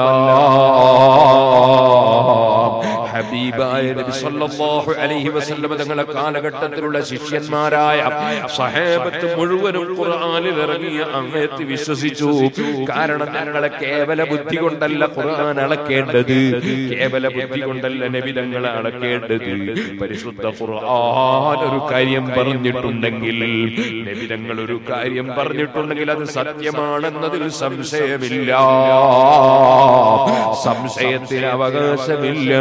ഹബീബായ നബി സല്ലല്ലാഹു അലൈഹി വസല്ലം തങ്ങളുടെ കാലഘട്ടത്തിലുള്ള ശിഷ്യന്മാരായ സഹാബത്ത് മുഴുവനും ഖുർആനിൽ ഇറങ്ങിയ അങ്ങേത്ത് വിശ്വസിച്ചു കാരണം ഞങ്ങളെ കേവല ബുദ്ധി കൊണ്ടല്ല ഖുർആൻ അളക്കേണ്ടത് കേവല ബുദ്ധി കൊണ്ടല്ല നബി തങ്ങളെ അളക്കേണ്ടത് പരിശുദ്ധ ഖുർആൻ ഒരു കാര്യം പറഞ്ഞിട്ടുണ്ടെങ്കിൽ നബി തങ്ങൾ ഒരു കാര്യം പറഞ്ഞിട്ടുണ്ടെങ്കിൽ അത് സത്യമാണെന്നതിൽ സംശയമില്ല സംശയത്തിന് അവകാശമില്ല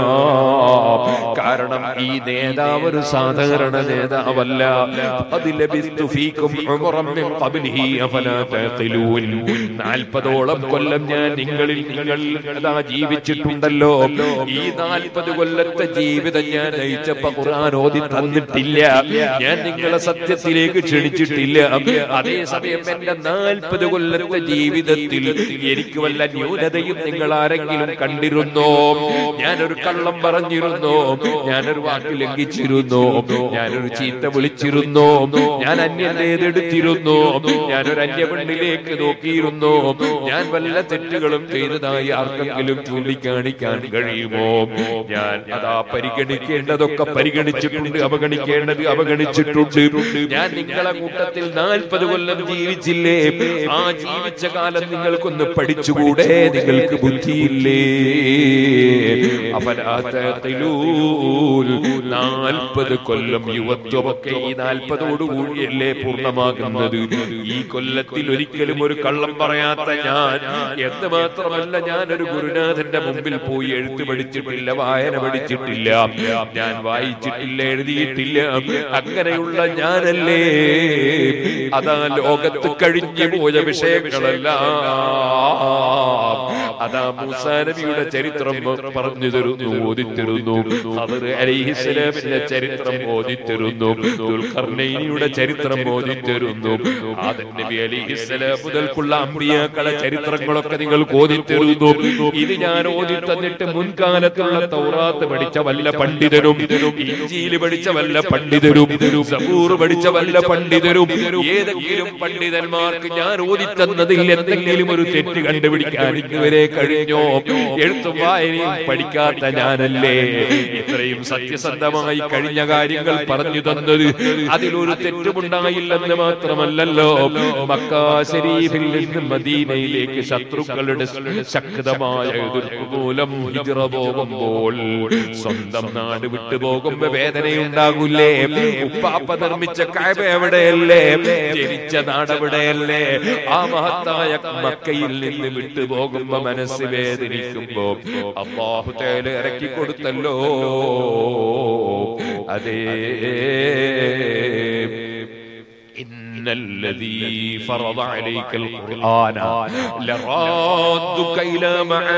കാരണം ഈ നേതാവ് ഒരു സാധാരണ നേതാവല്ല അതിലബിസ്തു ഫീക്കും ഉമറൻ മിൻ ഖബ്ലിഹി അഫലാ തഖിലൂൻ നാൽപ്പതോളം കൊല്ലം ഞാൻ നിങ്ങളിൽ നിങ്ങൾ അതാ ജീവിച്ചിട്ടുണ്ടല്ലോ ഈ നാൽപ്പത് കൊല്ലത്തെ ജീവിതം ഞാൻ നയിച്ചപ്പോ ഖുർആൻ ഓതി തന്നിട്ടില്ല ഞാൻ നിങ്ങളെ സത്യത്തിലേക്ക് ക്ഷണിച്ചിട്ടില്ല അതേസമയം എന്റെ നാൽപ്പത് കൊല്ലത്തെ ജീവിതത്തിൽ എനിക്ക് വല്ല ന്യൂനതയും നിങ്ങൾ ആരെങ്കിലും കണ്ടിരുന്നോ ഞാനൊരു കള്ളം പറഞ്ഞിരുന്നോ ഞാനൊരു വാക്ക് ലംഘിച്ചിരുന്നോ ഞാനൊരു ചീത്ത വിളിച്ചിരുന്നോ ഞാൻ അന്യതേതെടുത്തിരുന്നോ ഞാനൊരു അന്യപെണ്ണിലേക്ക് നോക്കിയിരുന്നോ ഞാൻ വല്ല തെറ്റുകളും ചെയ്തതായി ആർക്കെങ്കിലും ചൂണ്ടിക്കാണിക്കാൻ കഴിയുമോ ഞാൻ അതാ പരിഗണിക്കേണ്ടതൊക്കെ പരിഗണിച്ചിട്ടുണ്ട് അവഗണിക്കേണ്ടത് അവഗണിച്ചിട്ടുണ്ട് ഞാൻ നിങ്ങളെ കൂട്ടത്തിൽ നാൽപ്പത് കൊല്ലം ജീവിച്ചില്ലേ ആ ജീവിച്ച കാലം നിങ്ങൾക്കൊന്ന് പഠിച്ചുകൂടെ നിങ്ങൾക്ക് ബുദ്ധിയില്ലേ നാൽപ്പത് കൊല്ലം യുവത്വമൊക്കെ ഈ നാൽപ്പതോടു കൂടിയല്ലേ പൂർണ്ണമാകുന്നത് ഈ കൊല്ലത്തിൽ ഒരിക്കലും ഒരു കള്ളം പറയാത്ത ഞാൻ എന്ന് മാത്രമല്ല ഞാൻ ഒരു ഗുരുനാഥന്റെ മുമ്പിൽ പോയി എഴുത്ത് പഠിച്ചിട്ടില്ല വായന പഠിച്ചിട്ടില്ല ഞാൻ വായിച്ചിട്ടില്ല എഴുതിയിട്ടില്ല അങ്ങനെയുള്ള ഞാനല്ലേ അതാ ലോകത്ത് കഴിഞ്ഞു പോയ വിഷയങ്ങളല്ല അതാ മൂസാനബിയുടെ ചരിത്രം പറഞ്ഞു തരുന്നു ഓദിത്തരുന്നു അവർ അലിഹിസ്ലാമിന്റെ ചരിത്രം ഓദിത്തരുന്നു ദുൽഖർണൈനിയുടെ ചരിത്രം ഓദിത്തരുന്നു ആദം നബി അലിഹിസ്ലാം മുതൽക്കുള്ള അമ്പിയാക്കളെ ചരിത്രങ്ങളൊക്കെ നിങ്ങൾ ഓദിത്തരുന്നു ഇത് ഞാൻ ഓതി തന്നിട്ട് മുൻകാലത്തുള്ള തൗറാത്ത് പഠിച്ച വല്ല പണ്ഡിതരും ഇഞ്ചിയിൽ പഠിച്ച വല്ല പണ്ഡിതരും സബൂർ പഠിച്ച വല്ല പണ്ഡിതരും ഏതെങ്കിലും പണ്ഡിതന്മാർക്ക് ഞാൻ ഓതി തന്നതിൽ എന്തെങ്കിലും ഒരു തെറ്റ് കണ്ടുപിടിക്കാൻ ഇതുവരെ കഴിഞ്ഞോ എഴുത്തും വായനയും പഠിക്കാത്ത ഞാനല്ലേ ഇത്രയും സത്യസന്ധമായി കഴിഞ്ഞ കാര്യങ്ങൾ പറഞ്ഞു തന്നത് അതിലൊരു തെറ്റുമുണ്ടായില്ലെന്ന് മാത്രമല്ലല്ലോ മക്ക ശരീഫിൽ നിന്ന് മദീനയിലേക്ക് ശത്രുക്കളുടെ ശക്തമായ എതിർപ്പ് മൂലം ഹിജ്റ പോകുമ്പോൾ സ്വന്തം നാട് വിട്ടു പോകുമ്പോ വേദനയുണ്ടാകൂലേ ഉപ്പാപ്പ നിർമ്മിച്ച കായബ എവിടെയല്ലേ ജനിച്ച നാട് എവിടെയല്ലേ ആ മഹത്തായ മക്കയിൽ നിന്ന് വിട്ടു പോകുമ്പോ മനസ്സ് വേദനിക്കുമ്പോ അള്ളാഹു തേല ഇറക്കി കൊടുത്തല്ലോ അതേ إن الذي فرض عليك القرآن لرادك إلى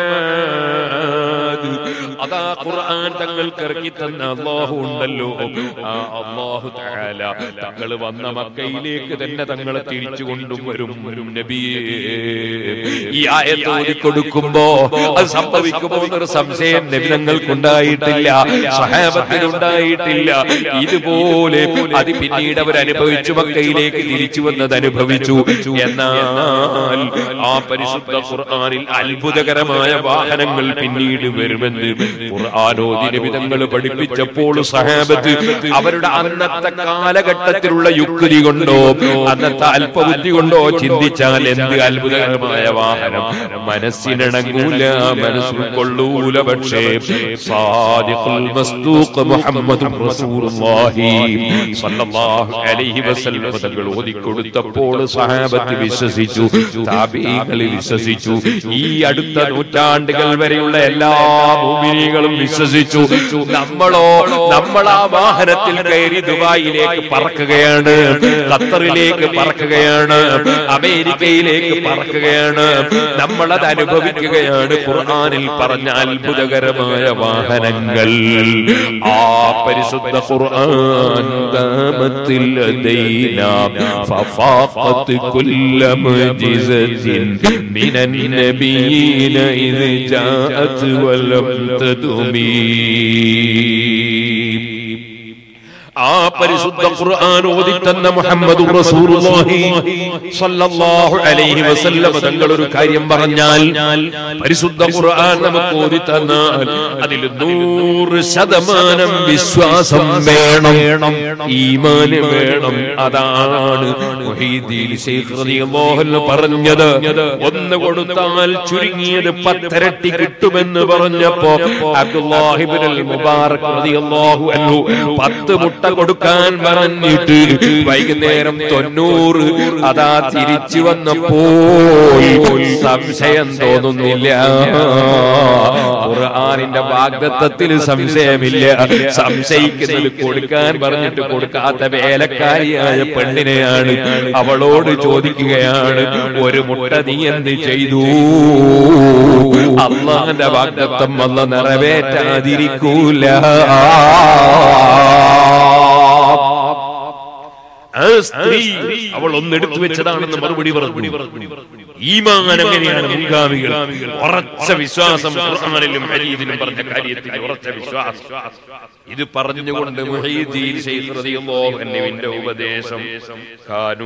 معاد അതാ ഖുർആൻ തങ്ങൾക്ക് ഇറക്കി തന്ന അള്ളാഹു ഉണ്ടല്ലോ ആ അള്ളാഹു തആല തങ്ങൾ വന്ന മക്കയിലേക്ക് തന്നെ തങ്ങളെ തിരിച്ചു കൊണ്ടുവരും വരും നബിയേ ഈ ആയത്ത് ഓതി കൊടുക്കുമ്പോ അത് സംഭവിക്കുമോ എന്നൊരു സംശയം നബി തങ്ങൾക്കുണ്ടായിട്ടില്ല സഹാബത്തിനുണ്ടായിട്ടില്ല ഇതുപോലെ അത് പിന്നീട് അവർ അനുഭവിച്ചു മക്കയിലേക്ക് തിരിച്ചു വന്നത് അനുഭവിച്ചു എന്നാൽ ആ പരിശുദ്ധ ഖുർആനിൽ അത്ഭുതകരമായ വാഹനങ്ങൾ പിന്നീട് വരുമെന്ന് ഖുർആാനോദി നിമിതങ്ങൾ പഠിപ്പിച്ചപ്പോൾ സഹാബത്ത് അവരുടെ അന്നത്തെ കാലഘട്ടത്തിലുള്ള യുക്തി കൊണ്ടോ അന്നത്തെ അല്പബുദ്ധി കൊണ്ടോ ചിന്തിച്ചാൽ എന്ത് അത്ഭുതകരമായ വാഹനം മനസ്സിനിണങ്ങൂല മനസ്സുകൊള്ളൂല പക്ഷേ സാദിഖുൽ മസ്തൂഖ് മുഹമ്മദ് റസൂലുള്ളാഹി സ്വല്ലല്ലാഹു അലൈഹി വസല്ലം തങ്ങൾ ഓതിക്കൊടുത്തപ്പോൾ സഹാബത്ത് വിശ്വസിച്ചു താബീകൾ വിശ്വസിച്ചു ഈ അടുത്ത നൂറ്റാണ്ടുകൾ വരെയുള്ള എല്ലാ ഭൂമിനികളും വിശ്വസിച്ചു നമ്മളോ നമ്മൾ ആ വാഹനത്തിൽ കയറി ദുബായിലേക്ക് പറക്കുകയാണ് ഖത്തറിലേക്ക് പറക്കുകയാണ് അമേരിക്കയിലേക്ക് പറക്കുകയാണ് നമ്മളത് അനുഭവിക്കുകയാണ് ഖുർആനിൽ പറഞ്ഞ അത്ഭുതകരമായ വാഹനങ്ങൾ ആ പരിശുദ്ധ ഖുർആൻ ദാമത്തിൽ ലദൈനാ ففاقت كل معجزة من النبيين إذ جاءت ولم تدمي ആ പരിശുദ്ധ ഖുർആൻ ഓതിത്തന്ന മുഹമ്മദ് റസൂലുള്ളാഹി സ്വല്ലല്ലാഹു അലൈഹി വസല്ലം തങ്ങൾ ഒരു കാര്യം പറഞ്ഞാൽ പരിശുദ്ധ ഖുർആൻ നമുക്ക് ഓതിത്തന്നാൽ അതിൽ നൂറ് ശതമാനം വിശ്വാസം വേണം ഈമാന് വേണം അതാണ് മുഹീദ്ദീൻ ശൈഖ് റളിയല്ലാഹു അൻഹു പറഞ്ഞത് ഒന്ന് കൊടുത്താൽ ചുരുങ്ങിയത് പത്തരട്ടി കിട്ടുമെന്ന് പറഞ്ഞപ്പോ അബ്ദുല്ലാഹിബ്നുൽ മുബാറക് റളിയല്ലാഹു അൻഹു പത്ത് മുട്ട കൊടുക്കാൻ പറഞ്ഞിട്ട് വൈകുന്നേരം തൊണ്ണൂറ് അതാ തിരിച്ചു വന്നപ്പോൾ സംശയം തോന്നുന്നില്ല ഖുർആനിന്റെ വാഗ്ദത്തത്തിൽ സംശയമില്ല സംശയിക്കുന്നത് കൊടുക്കാൻ പറഞ്ഞിട്ട് കൊടുക്കാത്ത വേലക്കാരിയായ പെണ്ണിനെയാണ് അവളോട് ചോദിക്കുകയാണ് ഒരു മുട്ട നീ എന്ത് ചെയ്തു അള്ളാന്റെ വാഗ്ദത്തം അല്ല നിറവേറ്റാതിരിക്കൂല ആ സ്ത്രീ അവൾ ഒന്നെടുത്തു വെച്ചതാണെന്ന് മറുപടി പറഞ്ഞു ഈമാൻ എങ്ങനെയാണ് മുൻഗാമികൾ ഉറച്ച വിശ്വാസം ഖുർആനിലും ഹദീസിലും പറഞ്ഞ കാര്യത്തിൽ ഉറച്ച വിശ്വാസം ഇത് പറഞ്ഞുകൊണ്ട് മുഹീദ്ദീൻ ശൈഖ് റളിയല്ലാഹു അൻഹുവിന്റെ ഉപദേശം കാനൂ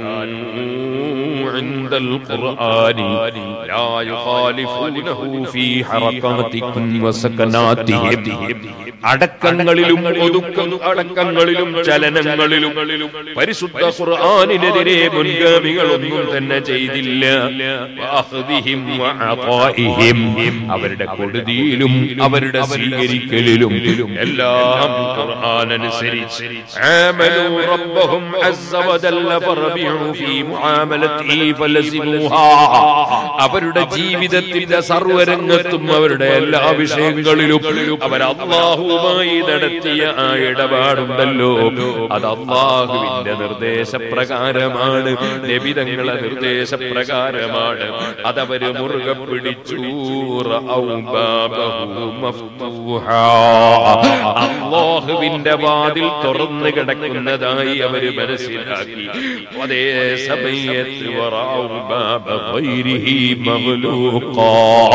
ഇൻദൽ ഖുർആനി ലാ യുഖാലിഫൂനഹു ഫീ ഹറകാതികും വസകനാതിഹിം അടക്കങ്ങളിലും ഒതുക്കം അടക്കങ്ങളിലും ചലനങ്ങളിലും പരിശുദ്ധ ഖുർആനിനെതിരെ മുൻഗാമികൾ ഒന്നും തന്നെ ചെയ്തില്ല വഅഖ്ദിഹിം വഅതാഇഹിം അവരുടെ കൊടുതിയിലും അവരുടെ സ്വീകരിക്കലിലും എല്ലാം ഖുർആൻ അനുസരിച്ച് ആമനു റബ്ബഹും അസ്സ വജല്ല ഫറബിഉ ഫീ മുആമലതിഹി ഫലസിമുഹാ അവരുടെ ജീവിതത്തിന്റെ സർവരംഗത്തും അവരുടെ എല്ലാ വിഷയങ്ങളിലും അവർ അള്ളാഹുവുമായി നടത്തിയ ആ ഇടപാടുണ്ടല്ലോ അത് അള്ളാഹുവിന്റെ നിർദ്ദേശപ്രകാരമാണ് നബിതങ്ങളെ നിർദ്ദേശപ്രകാരമാണ് അതവര് മുറുകെ പിടിച്ചു റഅൗ ബാബഹു മഫ്തൂഹാ. അള്ളാഹുവിന്റെ വാതിൽ തുറന്നു കിടക്കുന്നതായി അവര് മനസ്സിലാക്കി അതേ സമയത്ത് വറഅൗ ബാബ ഗൈരിഹി മഗ്ലൂഖാ.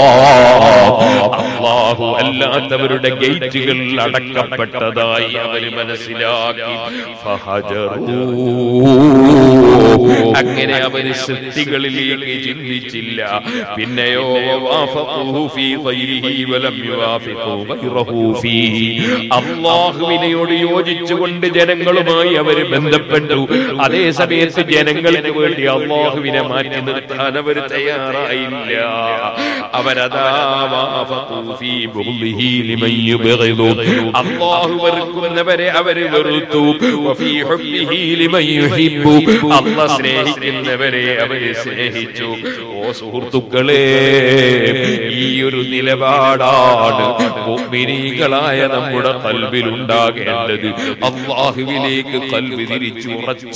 അള്ളാഹു അല്ലാത്തവരുടെ ഗേറ്റുകൾ അടക്കപ്പെട്ടതായി അവര് മനസ്സിലാക്കി ഫഹജറൂ അങ്ങനെ അവര് സൃഷ്ടികളിലേക്ക് ചിന്തിച്ചില്ല പിന്നെയോ വവാഫഖൂഹു ഫീ ഗൈരിഹി വലം യുവാഫിഖൂ ഗൈറഹു ഫീഹി. അള്ളാഹുവിനെയോട് യോജിച്ചുകൊണ്ട് ജനങ്ങളുമായി അവര് ബന്ധപ്പെട്ടു അതേ സമയത്ത് ജനങ്ങൾക്ക് വേണ്ടി അള്ളാഹുവിനെ മാറ്റി നിർത്താൻ അവർ തയ്യാറായില്ല അവരതാ വാഫഖൂ ഫീ ബുഗ്ദിഹി ലിമൻ യുബ്ഗിദു. അള്ളാഹു വെറുക്കുന്നവരെ അവര് വെറുത്തു വഫീ ഹുബ്ബിഹി ലിമൻ യുഹിബ്ബു. അള്ളാഹ് സ്നേഹിക്കുന്നവരെ അവര് സ്നേഹിച്ചു ഓ സുഹൃത്തുക്കളെ ഈ ഒരു നിലപാടാണ് മുഅ്മിനീകളായ നമ്മുടെ കൽബിൽ ഉണ്ടാകേണ്ടത് അള്ളാഹുവിലേക്ക് കൽബ് തിരിച്ചു ഉറച്ച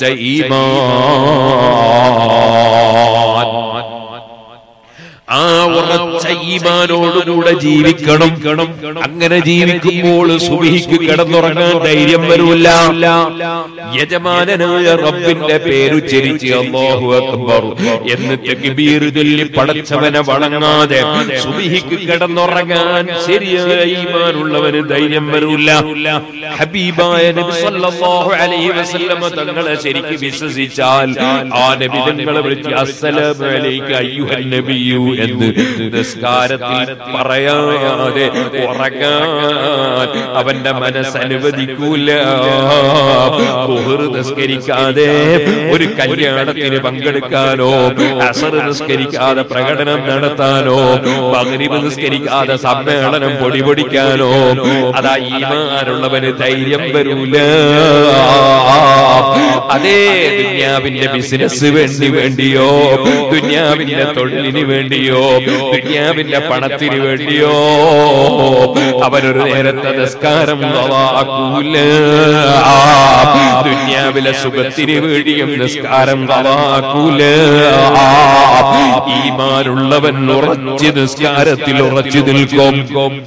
ഈമാൻ ആ ഉറച്ച ഈമാനോടുകൂടെ ജീവിക്കണം അങ്ങനെ ജീവിക്കുമ്പോൾ സുബിഹിക്ക് കിടന്നുറങ്ങാൻ ധൈര്യം വരൂല യജമാനനായ റബ്ബിന്റെ പേരുച്ചരിച്ച് അല്ലാഹു അക്ബർ എന്ന് തക്ബീർ ചൊല്ലി പടച്ചവനെ വണങ്ങാതെ സുബിഹിക്ക് കിടന്നുറങ്ങാൻ ശരിയായ ഈമാനുള്ളവന് ധൈര്യം വരൂല ഹബീബായ നബി സല്ലല്ലാഹു അലൈഹി വസല്ലമ തങ്ങളെ ശരിക്ക് വിശ്വസിച്ചാൽ ആ നബി തങ്ങളെ വിളിച്ച് അസ്സലാമു അലൈക അയ്യുഹൻ നബിയു എന്ന് നിസ്കാരത്തിൽ പറയാതെ ഉറങ്ങാൻ അവന്റെ മനസ്സ് അനുവദിക്കൂല കുഹർ നിസ്കരിക്കാതെ ഒരു കല്യാണത്തിന് പങ്കെടുക്കാനോ അസർ നിസ്കരിക്കാതെ പ്രകടനം നടത്താനോ മഗ്രിബ് നിസ്കരിക്കാതെ സമ്മേളനം പൊടിപൊടിക്കാനോ അതാ ഈമാനുള്ളവന് ധൈര്യം വരൂല അതേ ദുന്യാവിന്റെ ബിസിനസ് വേണ്ടി വേണ്ടിയോ ദുന്യാവിന്റെ തൊഴിലിന് വേണ്ടിയോ ദുന്യാവിന്റെ പണത്തിന് വേണ്ടിയോ അവരൊരു നേരത്തെ നിസ്കാരം കളാക്കൂല ദുന്യാവിലെ സുഖത്തിന് വേണ്ടിയും നിസ്കാരം കളാക്കൂല ഈമാനുള്ളവൻ ഉറച്ച് നിസ്കാരത്തിൽ ഉറച്ചു നിൽക്കും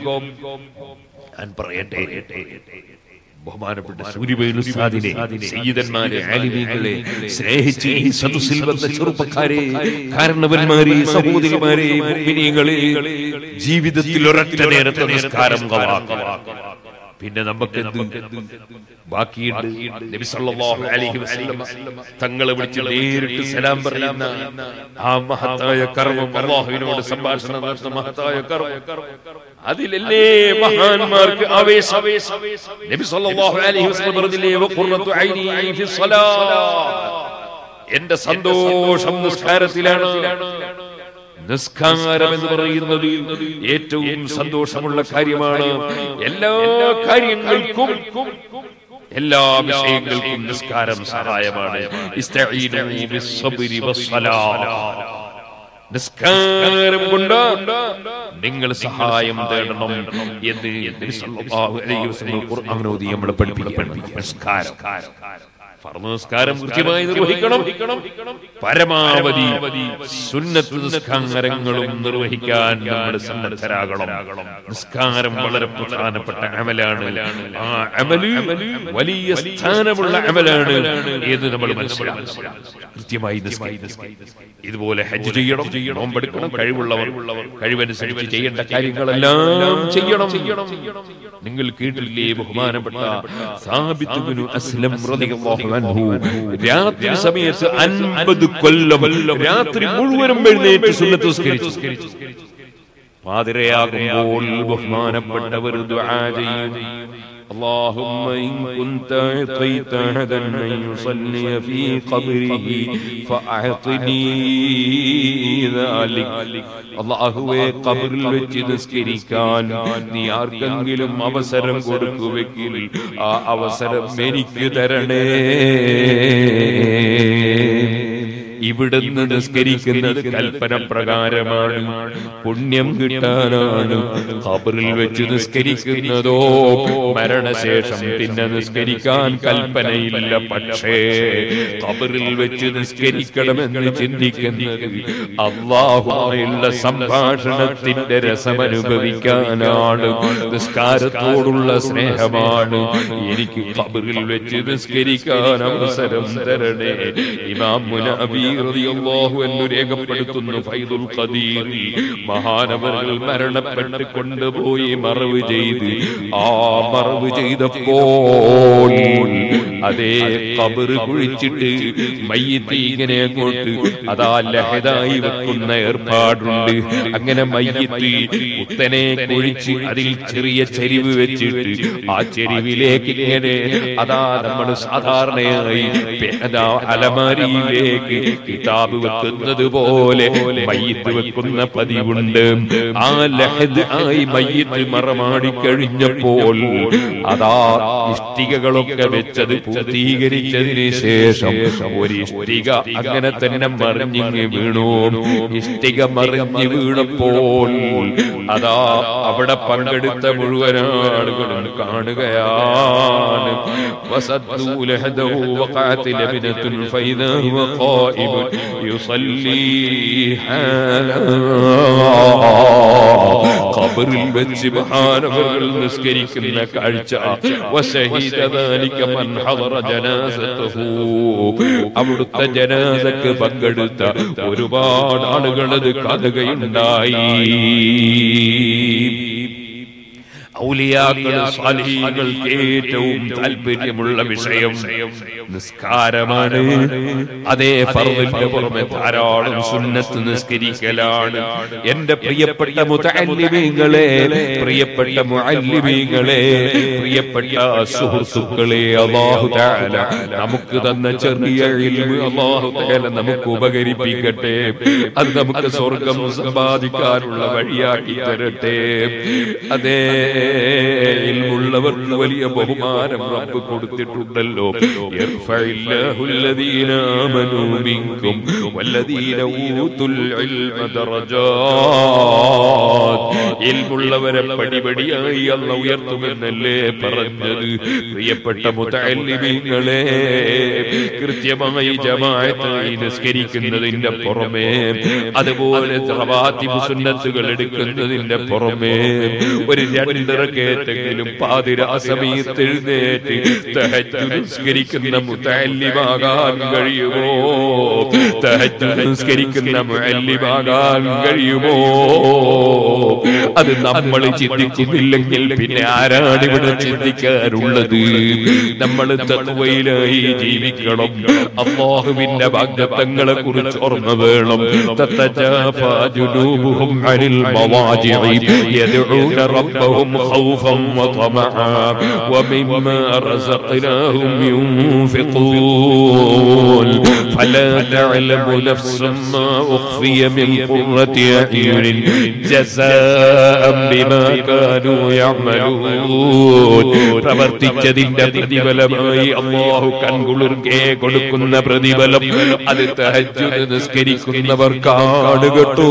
ഞാൻ പറയട്ടെ ബഹുമാനപ്പെട്ട സൂര്യബൈൽ ഉസ്താദിനെ സയ്യിദന്മാരെ ആലിമീങ്ങളെ സ്നേഹിച്ച് ഈ സദസ്സിൽ വന്ന ചെറുപ്പക്കാരെ കാരണവന്മാരെ സഹോദരിമാരെ മുഅ്മിനീങ്ങളെ ജീവിതത്തിൽ ഒരൊറ്റ നേരത്തെ നിസ്കാരം കളാക്കുക പിന്നെ നമുക്ക് എന്ത് ബാക്കിയുണ്ട് നബി സല്ലല്ലാഹു അലൈഹി വസല്ലം തങ്ങളെ വിളിച്ച് നേരിട്ട് സലാം പറയുന്ന ആ മഹത്തായ കർമ്മം അല്ലാഹുവിനോട് സംഭാഷണം നടത്തുന്ന മഹത്തായ കർമ്മം അതിലല്ലേ മഹാന്മാർക്ക് ആവേശം നബി സല്ലല്ലാഹു അലൈഹി വസല്ലം പറഞ്ഞില്ലേ വഖുറത്തു ഐനി ഫി സ്വലാത്ത് എന്റെ സന്തോഷം നിസ്കാരത്തിലാണ് നിസ്കാരം എന്ന് പറയുന്നത് ഏറ്റവും സന്തോഷമുള്ള കാര്യമാണ് എല്ലാ കാര്യങ്ങൾക്കും എല്ലാ വിഷയങ്ങൾക്കും നിസ്കാരം സഹായമാണ് ഇസ്തഈനു ബിസ്സബ്രി വസ്സലാത്ത് നിസ്കാരം കൊണ്ട് നിങ്ങൾ സഹായം തേടണം എന്ന് നബി സല്ലല്ലാഹു അലൈഹി വസല്ലം ഖുർആൻ ഓതി നമ്മളെ പഠിപ്പിക്കണം നിസ്കാരം ഫർദ് നിസ്കാരം കൃത്യമായി നിർവഹിക്കണം പരമാവധി സുന്നത്ത് നിസ്കാരങ്ങളും നിർവഹിക്കാൻ നമ്മൾ സന്നദ്ധരാകണം നിസ്കാരം വളരെ പ്രധാനപ്പെട്ട അമലാണ് ആ അമല് വലിയ സ്ഥാനമുള്ള അമലാണ് എന്ന് നമ്മൾ മനസ്സിലാക്കണം കൃത്യമായി നിസ്കരിക്കണം ഇതുപോലെ ഹജ്ജ് ചെയ്യണം നോമ്പെടുക്കണം കഴിവുള്ളവർ കഴിവനുസരിച്ച് ചെയ്യേണ്ട കാര്യങ്ങളെല്ലാം ചെയ്യണം നിങ്ങൾ കേട്ടില്ലേ ബഹുമാനപ്പെട്ട സാബിത്ത് ബിനു അസ്ലം റളിയല്ലാഹു അൻഹു രാത്രി സമയത്ത് അൻപത് കൊല്ലം രാത്രി മുഴുവനും എഴുന്നേറ്റ് സുന്നത്ത് നിസ്കരിച്ചു പാതിരയാകുമ്പോൾ ബഹുമാനപ്പെട്ടവർ ദുആ ചെയ്യും اللهم إن كنت أعطيت أحدا أن يصلي في قبره فأعطني ذلك അള്ളാഹുവെ കബറിൽ വെച്ച് നിസ്കരിക്കാൻ നീ ആർക്കെങ്കിലും അവസരം കൊടുക്കുവെങ്കിൽ ആ അവസരം എനിക്ക് തരണേ ഇവിടുന്ന് നിസ്കരിക്കുന്നത് കൽപ്പന പ്രകാരമാണ് പുണ്യം കിട്ടാനാണ് ഖബറിൽ വെച്ച് നിസ്കരിക്കുന്നതോ മരണശേഷം പിന്നെ നിസ്കരിക്കാൻ കൽപ്പനയില്ല പക്ഷേ ഖബറിൽ വെച്ച് നിസ്കരിക്കണമെന്ന് ചിന്തിക്കുന്നത് അള്ളാഹുമായുള്ള സംഭാഷണത്തിന്റെ രസമനുഭവിക്കാനാണ് നിസ്കാരത്തോടുള്ള സ്നേഹമാണ് എനിക്ക് ഖബറിൽ വെച്ച് നിസ്കരിക്കാൻ അവസരം തരണേ ഇമാം മുനബി റളിയല്ലാഹു അൻഹു രേഖപ്പെടുത്തുന്നു ഫൈദുൽ ഖദീർ മഹാനവറുകൾ മരണപ്പെട്ട് കൊണ്ടുപോയി മറവ് ചെയ്ത് ആ മറവ് ചെയ്തപ്പോൾ അതേ കബറ് കുഴിച്ചിട്ട് മയ്യത്ത് ഇങ്ങനെ അങ്ങോട്ട് അതാ ലഹതായി വെക്കുന്ന ഏർപ്പാടുണ്ട് അങ്ങനെ മയ്യത്ത് കുത്തനെ കുഴിച്ച് അതിൽ ചെറിയ ചെരിവ് വെച്ചിട്ട് ആ ചെരിവിലേക്ക് ഇങ്ങനെ അതാ നമ്മൾ സാധാരണയായി പെ- അതാ അലമാരിയിലേക്ക് കിതാബ് വെക്കുന്നത് പോലെ മയ്യത്ത് വെക്കുന്ന പതിവുണ്ട് ആ ലഹദ് ആയി മയ്യത്ത് മറമാടി കഴിഞ്ഞപ്പോൾ അതാ ഇഷ്ടികകളൊക്കെ വെച്ചത് പൂർത്തീകരിച്ചതിന് ശേഷം ഒരു ഇഷ്ടിക അങ്ങനെ തന്നെ മറിഞ്ഞിങ്ങ് വീണു ഇഷ്ടിക മറിഞ്ഞ് വീണപ്പോൾ അതാ അവിടെ പങ്കെടുത്ത മുഴുവൻ ആളുകളും കാണുകയാണ് وسدوا لهده وقعت لبنة فإذا هو قائم يصلي حالا ഖബറിൽ വെച്ച് മഹാനവകൾ നിസ്കരിക്കുന്ന കാഴ്ച വശഹീദ ذلك من حضر جنازته അവിടുത്തെ ജനാസക്ക് പങ്കെടുത്ത ഒരുപാട് ആളുകൾ അത് കാണുകയുണ്ടായി ഔലിയാക്കൾ സ്വാലിഹീങ്ങൾക്ക് ഏറ്റവും താല്പര്യമുള്ള വിഷയം നിസ്കാരമാണ് അതേ ഫർദിന്റെ പുറമെ ധാരാളം സുന്നത്ത് നിസ്കരിക്കലാണ് എന്റെ പ്രിയപ്പെട്ട മുതഅല്ലിമീങ്ങളെ പ്രിയപ്പെട്ട മുഅല്ലിമീങ്ങളെ പ്രിയപ്പെട്ട സുഹൃത്തുക്കളെ അല്ലാഹു തആല നമുക്ക് തന്ന ചെറിയ ഇൽമ് അല്ലാഹു തആല നമുക്ക് ഉപകരിപ്പിക്കട്ടെ അത് നമുക്ക് സ്വർഗം സമ്പാദിക്കാനുള്ള വഴിയാക്കി തരട്ടെ അതേ ഇൽമുള്ളവർക്ക് വലിയ ബഹുമാനം റബ്ബ് കൊടുത്തിട്ടുണ്ടല്ലോ യർഫഇല്ലാഹു الذين آمنوا منكم والذين أوتوا العلم درجات ഇൽമുള്ളവരെ പടിപടിയായി അല്ല ഉയർത്തുമെന്നല്ലേ പറഞ്ഞത് പ്രിയപ്പെട്ട മുതഅല്ലിമീങ്ങളെ കൃത്യമായി ജമാഅത്തായി നിസ്കരിക്കുന്നതിന്റെ പുറമെ അതുപോലെ റവാത്തിബ് സുന്നത്തുകൾ എടുക്കുന്നതിന്റെ പുറമെ ഒരു രണ്ടരക്കേറ്റെങ്കിലും പാതിരാ സമയത്ത് എഴുന്നേറ്റ് തഹജ്ജുദ് നിസ്കരിക്കുന്ന മുതഅല്ലിമാകാൻ കഴിയുമോ തഹജ്ജുദ് നിസ്കരിക്കുന്ന മുഅല്ലിമാകാൻ കഴിയുമോ അത് നമ്മൾ ചിന്തിക്കുന്നില്ലെങ്കിൽ പിന്നെ ആരാണ് ഇവിടെ ചിന്തിക്കാറുള്ളത് നമ്മൾ തത്വയിലായി ജീവിക്കണം അള്ളാഹുവിന്റെ വാഗ്ദത്തങ്ങളെ കുറിച്ച് ഓർമ്മ വേണം തത്തജാഫാ ജുനൂബുഹും അനിൽ മവാജിഇ യദ്ഊന റബ്ബഹും ഖൗഫൻ വതമആ ومما رزقناهم ينفقون فلا تعلم نفس ما أخفي من قرة أعين جزاء بما كانوا يعملون പ്രവർത്തിച്ചതിന്റെ പ്രതിഫലമായി അള്ളാഹു കൺകുളിർക്കെ കൊടുക്കുന്ന പ്രതിഫലം അത് തഹജ്ജുദ് നിസ്കരിക്കുന്നവർക്കാണ് കേട്ടോ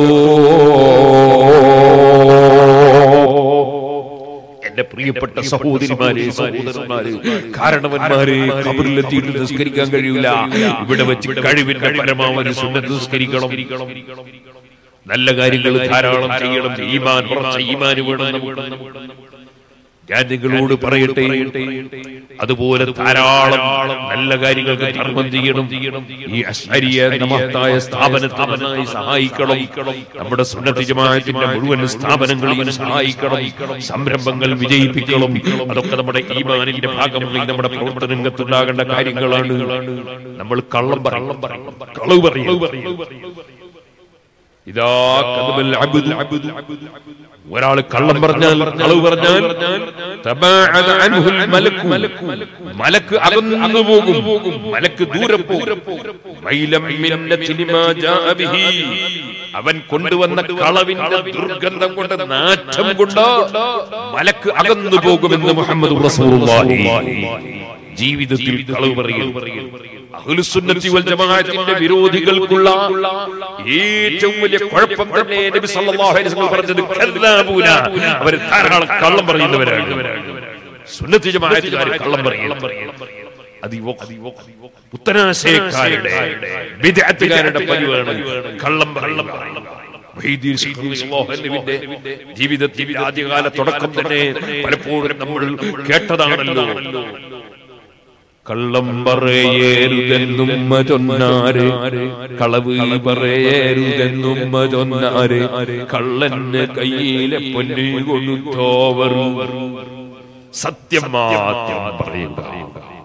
എന്റെ പ്രിയപ്പെട്ട സഹോദരിമാരെ സഹോദരന്മാര് കാരണവന്മാരെ കബറിലെത്തിയിട്ട് നിസ്കരിക്കാൻ കഴിയൂല ഇവിടെ വെച്ച് കഴിവിന്റെ പരമാവധി സുന്നത്ത് നിസ്കരിക്കണം നല്ല കാര്യങ്ങൾ ധാരാളം ചെയ്യണം ഈമാൻ ഉറച്ച ഈമാൻ വേണം നമുക്ക്. ഞാൻ നിങ്ങളോട് പറയട്ടെ അതുപോലെ ധാരാളം നല്ല കാര്യങ്ങൾക്ക് ധർമ്മം ചെയ്യണം ഈ അശ്വര്യ എന്ന മഹത്തായ സ്ഥാപനത്തെ നന്നായി സഹായിക്കണം നമ്മുടെ സുന്നത്തി ജമാഅത്തിന്റെ മുഴുവൻ സ്ഥാപനങ്ങളെയും സഹായിക്കണം സംരംഭങ്ങൾ വിജയിപ്പിക്കണം അതൊക്കെ നമ്മുടെ ഈമാനിന്റെ ഭാഗമായി നമ്മുടെ പ്രവർത്തന രംഗത്തുണ്ടാകേണ്ട കാര്യങ്ങളാണ് നമ്മൾ കള്ളം പറയും കളവ് പറയും ഇതാ കദബൽ അബ്ദു ഒരാൾ കള്ളം പറഞ്ഞാൽ കളവ് പറഞ്ഞാൽ തബാഅദ അൻഹുൽ മലക്കു മലക്ക് അകന്നു പോകും മലക്ക് ദൂരെ പോകും വൈലം മിന്നത്തിനി മാ ജാഅ ബിഹി അവൻ കൊണ്ടുവന്ന കളവിന്റെ ദുർഗന്ധം കൊണ്ട് നാറ്റം കൊണ്ട് മലക്ക് അകന്നു പോകുമെന്ന് മുഹമ്മദ് റസൂലുള്ളാഹി ജീവിതത്തിൽ കളവ് പറയും അഹ്ലുസുന്നത്തി വൽ ജമാഅത്തിന്റെ വിരോധികൾക്കുള്ള ഏറ്റവും വലിയ കുഴപ്പം തന്നെ നബി സല്ലല്ലാഹു അലൈഹി വസല്ലം പറഞ്ഞത് കദ്ദാബൂന അവർ ധാരാളം കള്ളം പറയുന്നവരാണ് സുന്നത്തി ജമാഅത്തുകാർ കള്ളം പറയും അത് ഈ വ- പുത്തനാശയക്കാരുടെ വിദഗ്ധക്കാരുടെ പതിവാണ് കള്ളം കള്ളം വൈദ്യർ റളിയല്ലാഹു അൻഹുവിന്റെ ജീവിതത്തിന്റെ ആദ്യകാല തുടക്കം തന്നെ പലപ്പോഴും നമ്മൾ കേട്ടതാണല്ലോ കള്ളം പറയേരുതെന്നുമ്മ ചൊന്നാര് കളവ് പറയേരുതെന്നുമ്മ ചൊന്നാര് കള്ളന് കയ്യിലെ പൊന്നു കൊടുത്തോവർ സത്യം മാത്രം പറയുക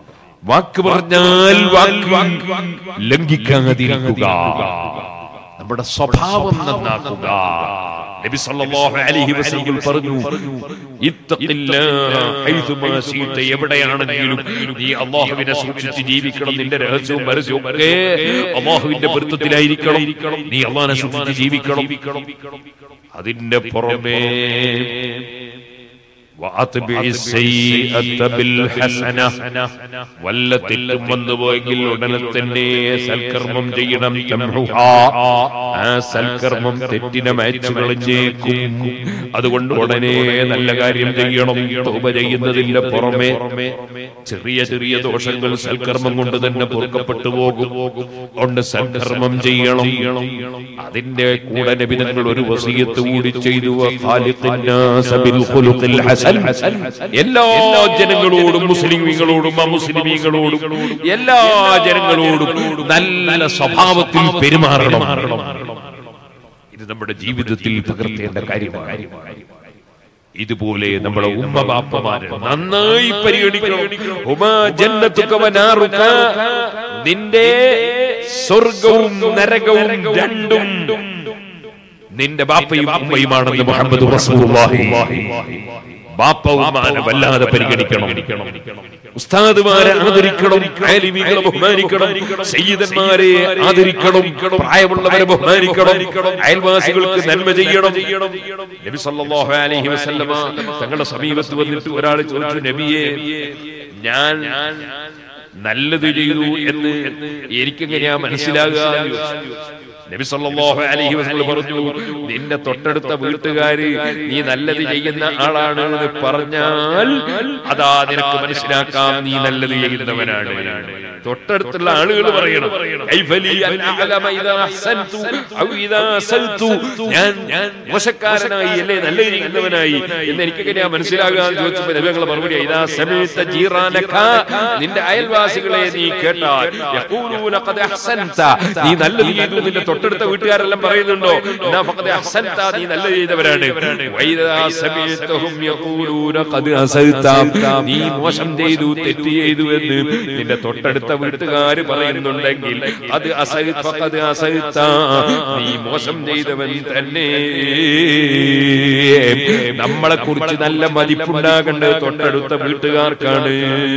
വാക്ക് പറഞ്ഞാൽ വാക്ക് ലംഘിക്കാതിരിക്കുക നമ്മുടെ സ്വഭാവം നന്നാക്കുക നബി സല്ലല്ലാഹു അലൈഹി വസല്ലം പറഞ്ഞു ഇത്തഖില്ലാഹ ഹൈസുമാ ശീത എവിടെയാണെങ്കിലും നീ അല്ലാഹുവിനെ സൂക്ഷിച്ച് ജീവിക്കണം നിന്റെ രഹസ്യവും പരസ്യവും ഒക്കെ അല്ലാഹുവിന്റെ പൊരുത്തത്തിലായിരിക്കണം നീ അല്ലാഹുവിനെ സൂക്ഷിച്ച് ജീവിക്കണം അതിന്റെ പുറമേ وأتبع السيئة بالحسنة വല്ല തെറ്റും വന്നുപോയെങ്കിൽ ഉടനെ തന്നെ സൽക്കർമ്മം ചെയ്യണം തംഹുഹാ. ആ സൽക്കർമ്മം തെറ്റിനെ മായ്ച്ചു കളഞ്ഞേക്കും അതുകൊണ്ട് ഉടനെ നല്ല കാര്യം ചെയ്യണം തൗബ ചെയ്യുന്നതിന്റെ പുറമെ ചെറിയ ചെറിയ ദോഷങ്ങൾ സൽക്കർമ്മം കൊണ്ട് തന്നെ പൊറുക്കപ്പെട്ടു പോകും കൊണ്ട് സൽക്കർമ്മം ചെയ്യണം അതിന്റെ കൂടെ നബിതങ്ങൾ ഒരു വസീയത്ത് കൂടി ചെയ്തു ഖാലിഖിന്നാസ ബിൽ ഖുലുഖിൽ ഹസൻ എല്ലാ ജനങ്ങളോടും മുസ്ലിമീങ്ങളോടും അമുസ്ലിമീങ്ങളോടും എല്ലാ ജനങ്ങളോടും നല്ല സ്വഭാവത്തിൽ പെരുമാറണം ഇത് നമ്മുടെ ജീവിതത്തിൽ പകർത്തേണ്ട കാര്യമാണ് ഇതുപോലെ നമ്മുടെ ഉമ്മ ബാപ്പമാരെ നന്നായി പരിഗണിക്കണം ഉമാ ജന്നത്തുക വനാറുക നിന്റെ സ്വർഗവും നരകവും രണ്ടും നിന്റെ ബാപ്പയും ഉമ്മയുമാണെന്ന് മുഹമ്മദ് റസൂലുള്ളാഹി ബാപ്പ ഉമ്മാനെ വല്ലാതെ പരിഗണിക്കണം ഉസ്താദുമാരെ ആദരിക്കണം ആലിമീങ്ങളെ ബഹുമാനിക്കണം സയ്യിദന്മാരെ ആദരിക്കണം പ്രായമുള്ളവരെ ബഹുമാനിക്കണം അയൽവാസികൾക്ക് നന്മ ചെയ്യണം നബി സല്ലല്ലാഹു അലൈഹി വസല്ലമ തങ്ങളുടെ സമീപത്ത് വന്നിട്ട് ഒരാൾ ചോദിച്ചു നബിയെ ഞാൻ നല്ലത് ചെയ്തു എന്ന് എനിക്കെങ്ങനെയാ മനസ്സിലാകുക എന്ന് ചോദിച്ചു. നബി സല്ലല്ലാഹു അലൈഹി വസല്ലം പറഞ്ഞു നിന്റെ തൊട്ടടുത്ത വീട്ടുകാര് നീ നല്ലത് ചെയ്യുന്ന ആളാണ് എന്ന് പറഞ്ഞാൽ അതാ നിനക്ക് മനസ്സിലാക്കാം നീ നല്ലത് ചെയ്യുന്നവനാണ് തൊട്ടടുത്തുള്ള ആളുകൾ പറയണം കൈഫലി അൻ അഅലമ ഇദാ അഹ്സൻതു ഔ ഇദാ അസൽതു ഞാൻ ഞാൻ മോശക്കാരനായി അല്ലേ നല്ലത് ചെയ്യുന്നവനായി എന്ന് എനിക്ക് എങ്ങനെയാ മനസ്സിലാകുക എന്ന് ചോദിച്ചപ്പോൾ നബി ഞങ്ങൾ മറുപടി ഇദാ സമീത ജീറാനക നിന്റെ അയൽവാസികളെ നീ കേട്ടാൽ യഖൂലൂന ഖദ് അഹ്സൻത നീ നല്ലത് ചെയ്തു നിന്റെ തൊട്ടടുത്ത വീട്ടുകാരെല്ലാം പറയുന്നുണ്ടോ എന്നാ ഫഖദ് അഹ്സൻത നീ നല്ലത് ചെയ്തവരാണ് വൈദാ സമീതഹും യഖൂലൂന ഖദ് അസൽത നീ മോശം ചെയ്തു തെറ്റ് ചെയ്തു എന്ന് നിന്റെ തൊട്ടടുത്ത വീട്ടുകാര് പറയുന്നുണ്ടെങ്കിൽ അത് അസഹ ഫഖദ് അസഹത്ത നീ മോശം ചെയ്തവൻ തന്നെ നമ്മളെ കുറിച്ച് നല്ല മതിപ്പുണ്ടാകേണ്ടത് തൊട്ടടുത്ത വീട്ടുകാർക്കാണ്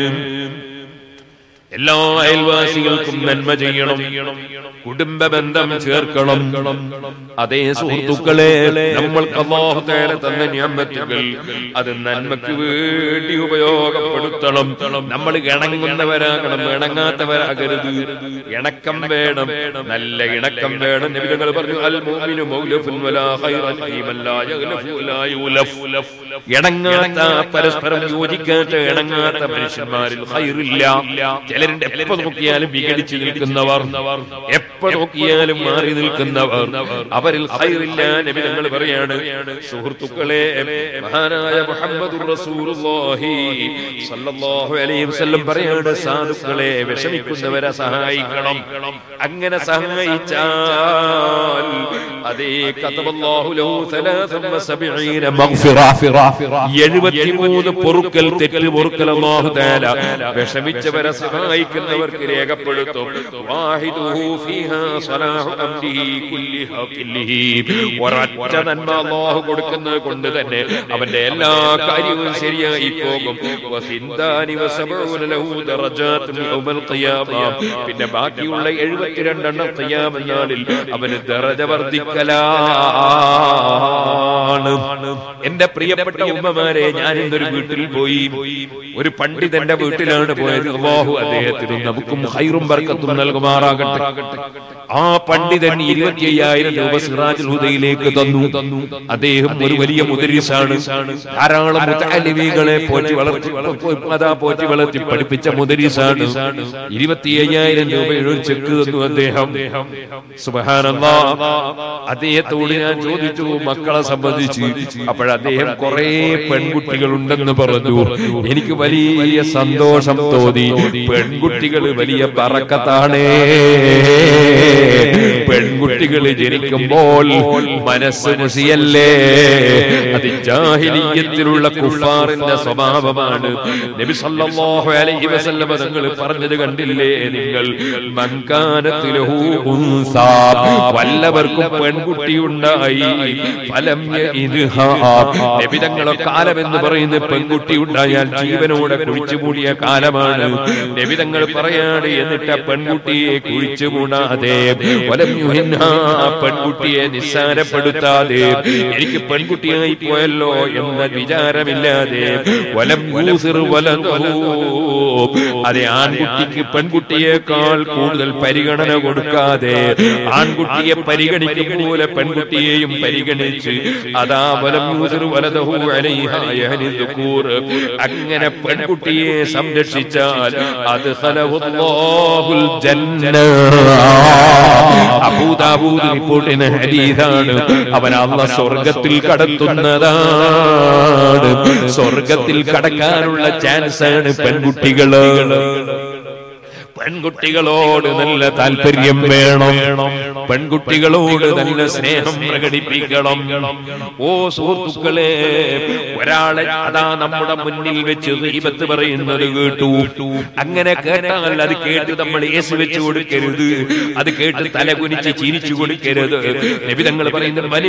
എല്ലാ അയൽവാസികൾക്കും നന്മ ചെയ്യണം കുടുംബ ബന്ധം ചേർക്കണം അതേ സുഹൃത്തുക്കളെ നമ്മൾക്ക് അള്ളാഹു തേല തന്ന ഞാമത്തുകൾ അത് നന്മയ്ക്ക് വേണ്ടി ഉപയോഗപ്പെടുത്തണം നമ്മൾ ഇണങ്ങുന്നവരാകണം ഇണങ്ങാത്തവരാകരുത് ഇണക്കം വേണം നല്ല ഇണക്കം വേണം നബിതങ്ങൾ പറഞ്ഞു അൽ മുഅ്മിനു മൗലഫുൻ വലാ ഖൈറൻ ഫീമൻ ലാ യഗ്ലഫു വലാ യുലഫ് ഇണങ്ങാത്ത പരസ്പരം യോജിക്കാത്ത ഇണങ്ങാത്ത മനുഷ്യന്മാരിൽ ഖൈറില്ല ചിലരുടെ എപ്പോ നോക്കിയാലും വിഘടിച്ചു നിൽക്കുന്നവർ എപ്പോ നോക്കിയാലും മാറി നിൽക്കുന്നവർ അവരിൽ ഖൈറില്ല നബി തങ്ങൾ പറയാണ് സുഹൃത്തുക്കളെ മഹാനായ മുഹമ്മദുർ റസൂലുള്ളാഹി സല്ലല്ലാഹു അലൈഹി വസല്ലം പറയാണ് സാധുക്കളെ വിഷമിക്കുന്നവരെ സഹായിക്കണം അങ്ങനെ സഹായിച്ചാൽ അതേ കതബല്ലാഹു ലഹു സലാസൻ വസബഈന മഗ്ഫിറ എഴുപത്തിമൂന്ന് പൊറുക്കൽ തെറ്റ് പൊറുക്കൽ അല്ലാഹു തആല വിഷമിച്ചവരെ സഹായിക്കുന്നവർക്ക് രേഖപ്പെടുത്തും വാഹിദുഹു ഫീഹാ സലാഹു അംരിഹി കുല്ലിഹാ കുല്ലിഹി ഒരൊറ്റ നന്മ അല്ലാഹു കൊടുക്കുന്നത് കൊണ്ട് തന്നെ അവന്റെ എല്ലാ കാര്യവും ശരിയായി പോകും വസിന്ദാനി വസബഊന ലഹു ദറജാത്തുൻ യൗമൽ ഖിയാമ പിന്നെ ബാക്കിയുള്ള 72 എണ്ണം ഖിയാമ നാളിൽ അവന് ദറജ വർദ്ധിക്കലാണ് എന്റെ പ്രിയപ്പെട്ട ഉമ്മമാരെ ഞാൻ ഇന്നൊരു വീട്ടിൽ പോയി ഒരു പണ്ഡിതന്റെ വീട്ടിലാണ് പോയത് അല്ലാഹു അദ്ദേഹത്തിനും നമുക്കും ഹൈറും ബർക്കത്തും നൽകുമാറാകട്ടെ ആ പണ്ഡിതൻ ഇരുപത്തി അയ്യായിരം രൂപ സിറാജുൽ ഹുദയിലേക്ക് തന്നു അദ്ദേഹം ഒരു വലിയ മുദരിസാണ് ധാരാളം മുത്തലിമീകളെ പോറ്റി വളർത്തി അതാ പോറ്റി വളർത്തി പഠിപ്പിച്ച മുദരിസാണ് ഇരുപത്തി അയ്യായിരം രൂപയുടെ ഒരു ചെക്ക് തന്നു അദ്ദേഹം സുബഹാനല്ലാ അദ്ദേഹത്തോട് ഞാൻ ചോദിച്ചു മക്കളെ സംബന്ധിച്ച് അപ്പോൾ അദ്ദേഹം കുറെ പെൺകുട്ടികൾ ഉണ്ടെന്ന് പറഞ്ഞു എനിക്ക് വലിയ സന്തോഷം തോന്നി പെൺ പെൺകുട്ടികൾ വലിയ പറക്കത്താണ് പെൺകുട്ടികൾ ജനിക്കുമ്പോൾ മനസ്സ് മുസിയല്ലേ അത് ജാഹിലീയത്തിലുള്ള കുഫാറിന്റെ സ്വഭാവമാണ് നബി സല്ലല്ലാഹു അലൈഹി വസല്ലം തങ്ങൾ പറഞ്ഞത് കണ്ടില്ലേ നിങ്ങൾ മൻകാനത്തിലഹു ഉൻസാ വല്ലവർക്കും പെൺകുട്ടി ഉണ്ടായി ഫലം യഇദ്ഹാ നബി തങ്ങളെ കാലം എന്ന് പറയുന്ന പെൺകുട്ടി ഉണ്ടായാൽ ജീവനോടെ കുഴിച്ചു മൂടിയ കാലമാണ് നബി തങ്ങൾ പറയാണ് എന്നിട്ട് ആ പെൺകുട്ടിയെ കുഴിച്ചു മൂടാതെ വലം യുഹിന്നാ പെൺകുട്ടിയെ നിസ്സാരപ്പെടുത്താതെ എനിക്ക് പെൺകുട്ടിയായി പോയല്ലോ എന്ന വിചാരമില്ലാതെ വലം യൂസിർ വലതഹു. അതെ ആൺകുട്ടിക്ക് പെൺകുട്ടിയേക്കാൾ കൂടുതൽ പരിഗണന കൊടുക്കാതെ ആൺകുട്ടിയെ പരിഗണിക്കും പോലെ പെൺകുട്ടിയെയും പരിഗണിച്ച് അതാ വലം യൂസിർ വലതഹു അലൈഹാ യഹ്നി ദുകൂർ. അങ്ങനെ പെൺകുട്ടിയെ സംരക്ഷിച്ചാൽ അത് ഖലഹുല്ലാഹുൽ ജന്ന അബൂദാബൂദ് റിപ്പോർട്ട് ചെയ്യുന്ന ഹദീസാണ് അവൻ അള്ള സ്വർഗത്തിൽ കടത്തുന്നതാണ് സ്വർഗത്തിൽ കടക്കാനുള്ള ചാൻസ് ആണ് പെൺകുട്ടികള് പെൺകുട്ടികളോട് നല്ല താല്പര്യം വേണം പെൺകുട്ടികളോട് നല്ല സ്നേഹം പ്രകടിപ്പിക്കണം ഓ സുഹൃത്തുക്കളെ ഒരാളെ അതാ നമ്മുടെ മുന്നിൽ വെച്ച് ദീപത്ത് പറയുന്നത് കേട്ടു അങ്ങനെ കേട്ടാൽ അത് കേട്ട് നമ്മൾ ഏസ് വെച്ച് കൊടുക്കരുത് അത് കേട്ട് തലകുനിച്ച് ചിരിച്ചു കൊടുക്കരുത് നബിതങ്ങൾ പറയുന്നത് വലിയ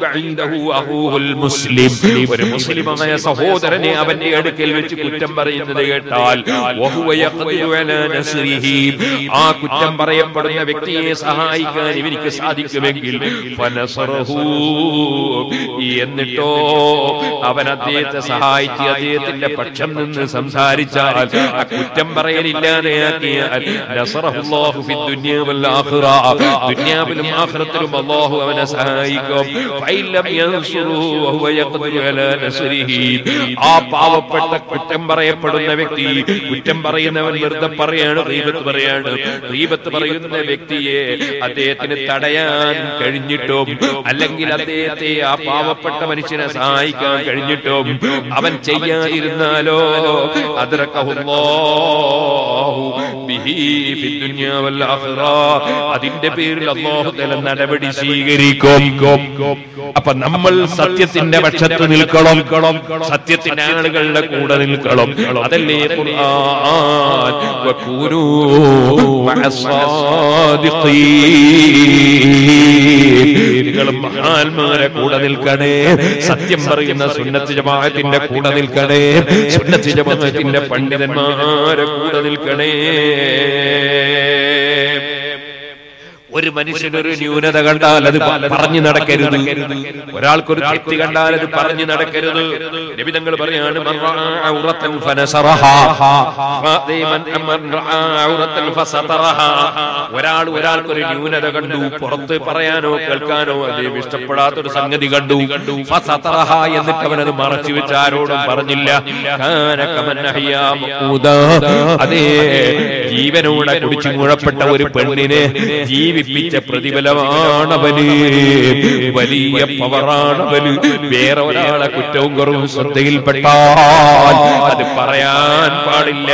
മുസ്ലിം ഒരു മുസ്ലിമായ സഹോദരനെ അവന്റെ അടുക്കൽ വെച്ച് കുറ്റം പറയുന്നത് കേട്ടാൽ വഹുവ യഖ്ദിറു അലാ നസ്രിഹി. ആ കുറ്റം പറയപ്പെടുന്ന വ്യക്തിയെ സഹായിക്കാൻ ഇവർക്ക് സാധിക്കുമെങ്കിൽ ഫനസറഹു. എന്നിട്ടോ അവൻ അദ്ദേഹത്തെ സഹായിച്ച് അദ്ദേഹത്തിന്റെ പക്ഷം നിന്ന് സംസാരിച്ചാൽ ആ കുറ്റം പറയലില്ലാതെയാക്കിയാൽ നസറഹുല്ലാഹു ഫി ദുനിയ വൽ ആഖിറ. ദുനിയാവിലും ആഖിറത്തിലും അല്ലാഹു അവനെ സഹായിക്കും ഫൈലം യൻസുറുഹു വഹുവ യഖ്ദിറു അലാ നസ്രിഹി. ആ പാവപ്പെട്ട കുറ്റം പറയപ്പെടുന്ന വ്യക്തി കുറ്റം പറയുന്നവൻ വെറുതെ പറയാണ് ദൈവത്ത് പറയാണ് ദൈവത്ത് പറയുന്ന വ്യക്തിയെ അദ്ദേഹത്തിന് തടയാൻ കഴിഞ്ഞിട്ടും അല്ലെങ്കിൽ അദ്ദേഹത്തെ ആ പാവപ്പെട്ട മനുഷ്യനെ സഹായിക്കാൻ കഴിഞ്ഞിട്ടും അവൻ ചെയ്യാതിരുന്നാലോ അദ്റക്കഹുല്ലാഹു ബിഹി ഫിദ്ദുനിയ വൽ ആഖിറ. അതിന്റെ പേരിൽ അല്ലാഹു തആല നടപടി സ്വീകരിക്കും അപ്പൊ നമ്മൾ സത്യത്തിന്റെ പക്ഷത്ത് നിൽക്കണം സത്യത്തിന്റെ ആളുകളുടെ കൂടെ നിൽക്കണം അതല്ലേ ഖുർആൻ വകൂനൂ മഅസ്സാദിഖീൻ. നിങ്ങൾ മഹാന്മാരെ കൂടെ നിൽക്കണേ സത്യം പറയുന്ന സുന്നത്ത് ജമാഅത്തിന്റെ കൂടെ നിൽക്കണേ സുന്നത്ത് ജമാഅത്തിന്റെ പണ്ഡിതന്മാരെ കൂടെ നിൽക്കണേ ഒരു മനുഷ്യനൊരു ന്യൂനത കണ്ടാൽ അത് പ- പറഞ്ഞു നടക്കരുത് ഒരാൾക്കൊരു തെറ്റ് കണ്ടാൽ അത് പറഞ്ഞു നടക്കരുത് നിബിതങ്ങൾ പറയാണ് "മൻ റആ ഔറത്തൻ ഫനസറഹാ." ഫ- മൻ- മൻ റആ ഔറത്തൻ ഫസതറഹാ. ഒരാൾ ഒരാൾക്കൊരു ന്യൂനത കണ്ടു പുറത്ത് പറയാനോ കേൾക്കാനോ അത് ഇഷ്ടപ്പെടാത്തൊരു സംഗതി കണ്ടു ഫസതറഹ എന്നിട്ട് അവനത് മറച്ചു വെച്ച് ആരോടും പറഞ്ഞില്ല കാന കമൻ അഹ്യാ മഖൂദാ. അതേ ജീവനോടെ കുടിച്ചു മുഴപ്പെട്ട ഒരു പെണ്ണിനെ ജീവിപ്പിച്ച പ്രതിഫലമാണവന് വലിയ പവറാണവന് വേറെ ഒരാളെ കുറ്റവും കുറവും ശ്രദ്ധയിൽപ്പെട്ടാൽ അത് പറയാൻ പാടില്ല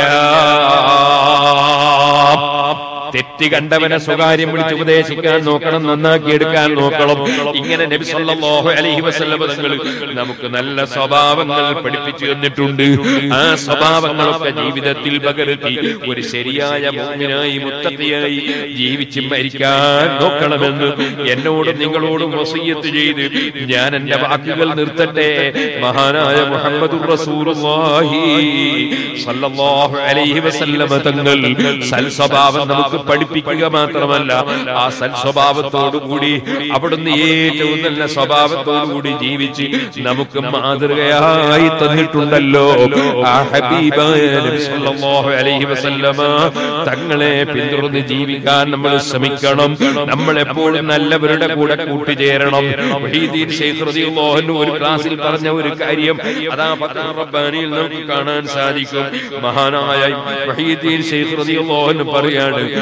തെറ്റ് കണ്ടവനെ സ്വകാര്യം വിളിച്ച് ഉപദേശിക്കാൻ നോക്കണം നന്നാക്കി എടുക്കാൻ നോക്കണം ഇങ്ങനെ നബി സല്ലല്ലാഹു അലൈഹി വസല്ലം തങ്ങൾ നമുക്ക് നല്ല സ്വഭാവങ്ങൾ പഠിപ്പിച്ചു തന്നിട്ടുണ്ട് ആ സ്വഭാവങ്ങളൊക്കെ ജീവിതത്തിൽ പകർത്തി ഒരു ശരിയായ മോമിനായി മുത്തത്തിയായി ജീവിച്ച് മരിക്കാൻ നോക്കണമെന്ന് എന്നോടും നിങ്ങളോടും വസീയത്ത് ചെയ്ത് ഞാൻ എന്റെ വാക്കുകൾ നിർത്തട്ടെ മഹാനായ മുഹമ്മദ് റസൂലുള്ളാഹി സല്ലല്ലാഹു അലൈഹി വസല്ലം തങ്ങൾ സൽസ്വഭാവം നമുക്ക് പഠിപ്പിക്കുക മാത്രമല്ല ആ സൽസ്വഭാവത്തോടു കൂടി അവിടുന്ന് ഏറ്റവും നല്ല സ്വഭാവത്തോടു കൂടി ജീവിച്ച് നമുക്ക് മാതൃകയായി തന്നിട്ടുണ്ടല്ലോ ആ ഹബീബായ നബി സല്ലല്ലാഹു അലൈഹി വസല്ലമ തങ്ങളെ പിന്തുടർന്ന് ജീവിക്കാൻ നമ്മൾ ശ്രമിക്കണം നമ്മൾ എപ്പോഴും നല്ലവരുടെ കൂടെ കൂട്ടുചേരണം വഹീദീൻ ശൈഖ് റളിയല്ലാഹു അൻഹു ഒരു ക്ലാസ്സിൽ പറഞ്ഞ ഒരു കാര്യം അതാ ഫത്ഹുർ റബ്ബാനിയിൽ നമുക്ക് കാണാൻ സാധിക്കും മഹാനായ വഹീദീൻ ശൈഖ് റളിയല്ലാഹു അൻഹു പറയാണ്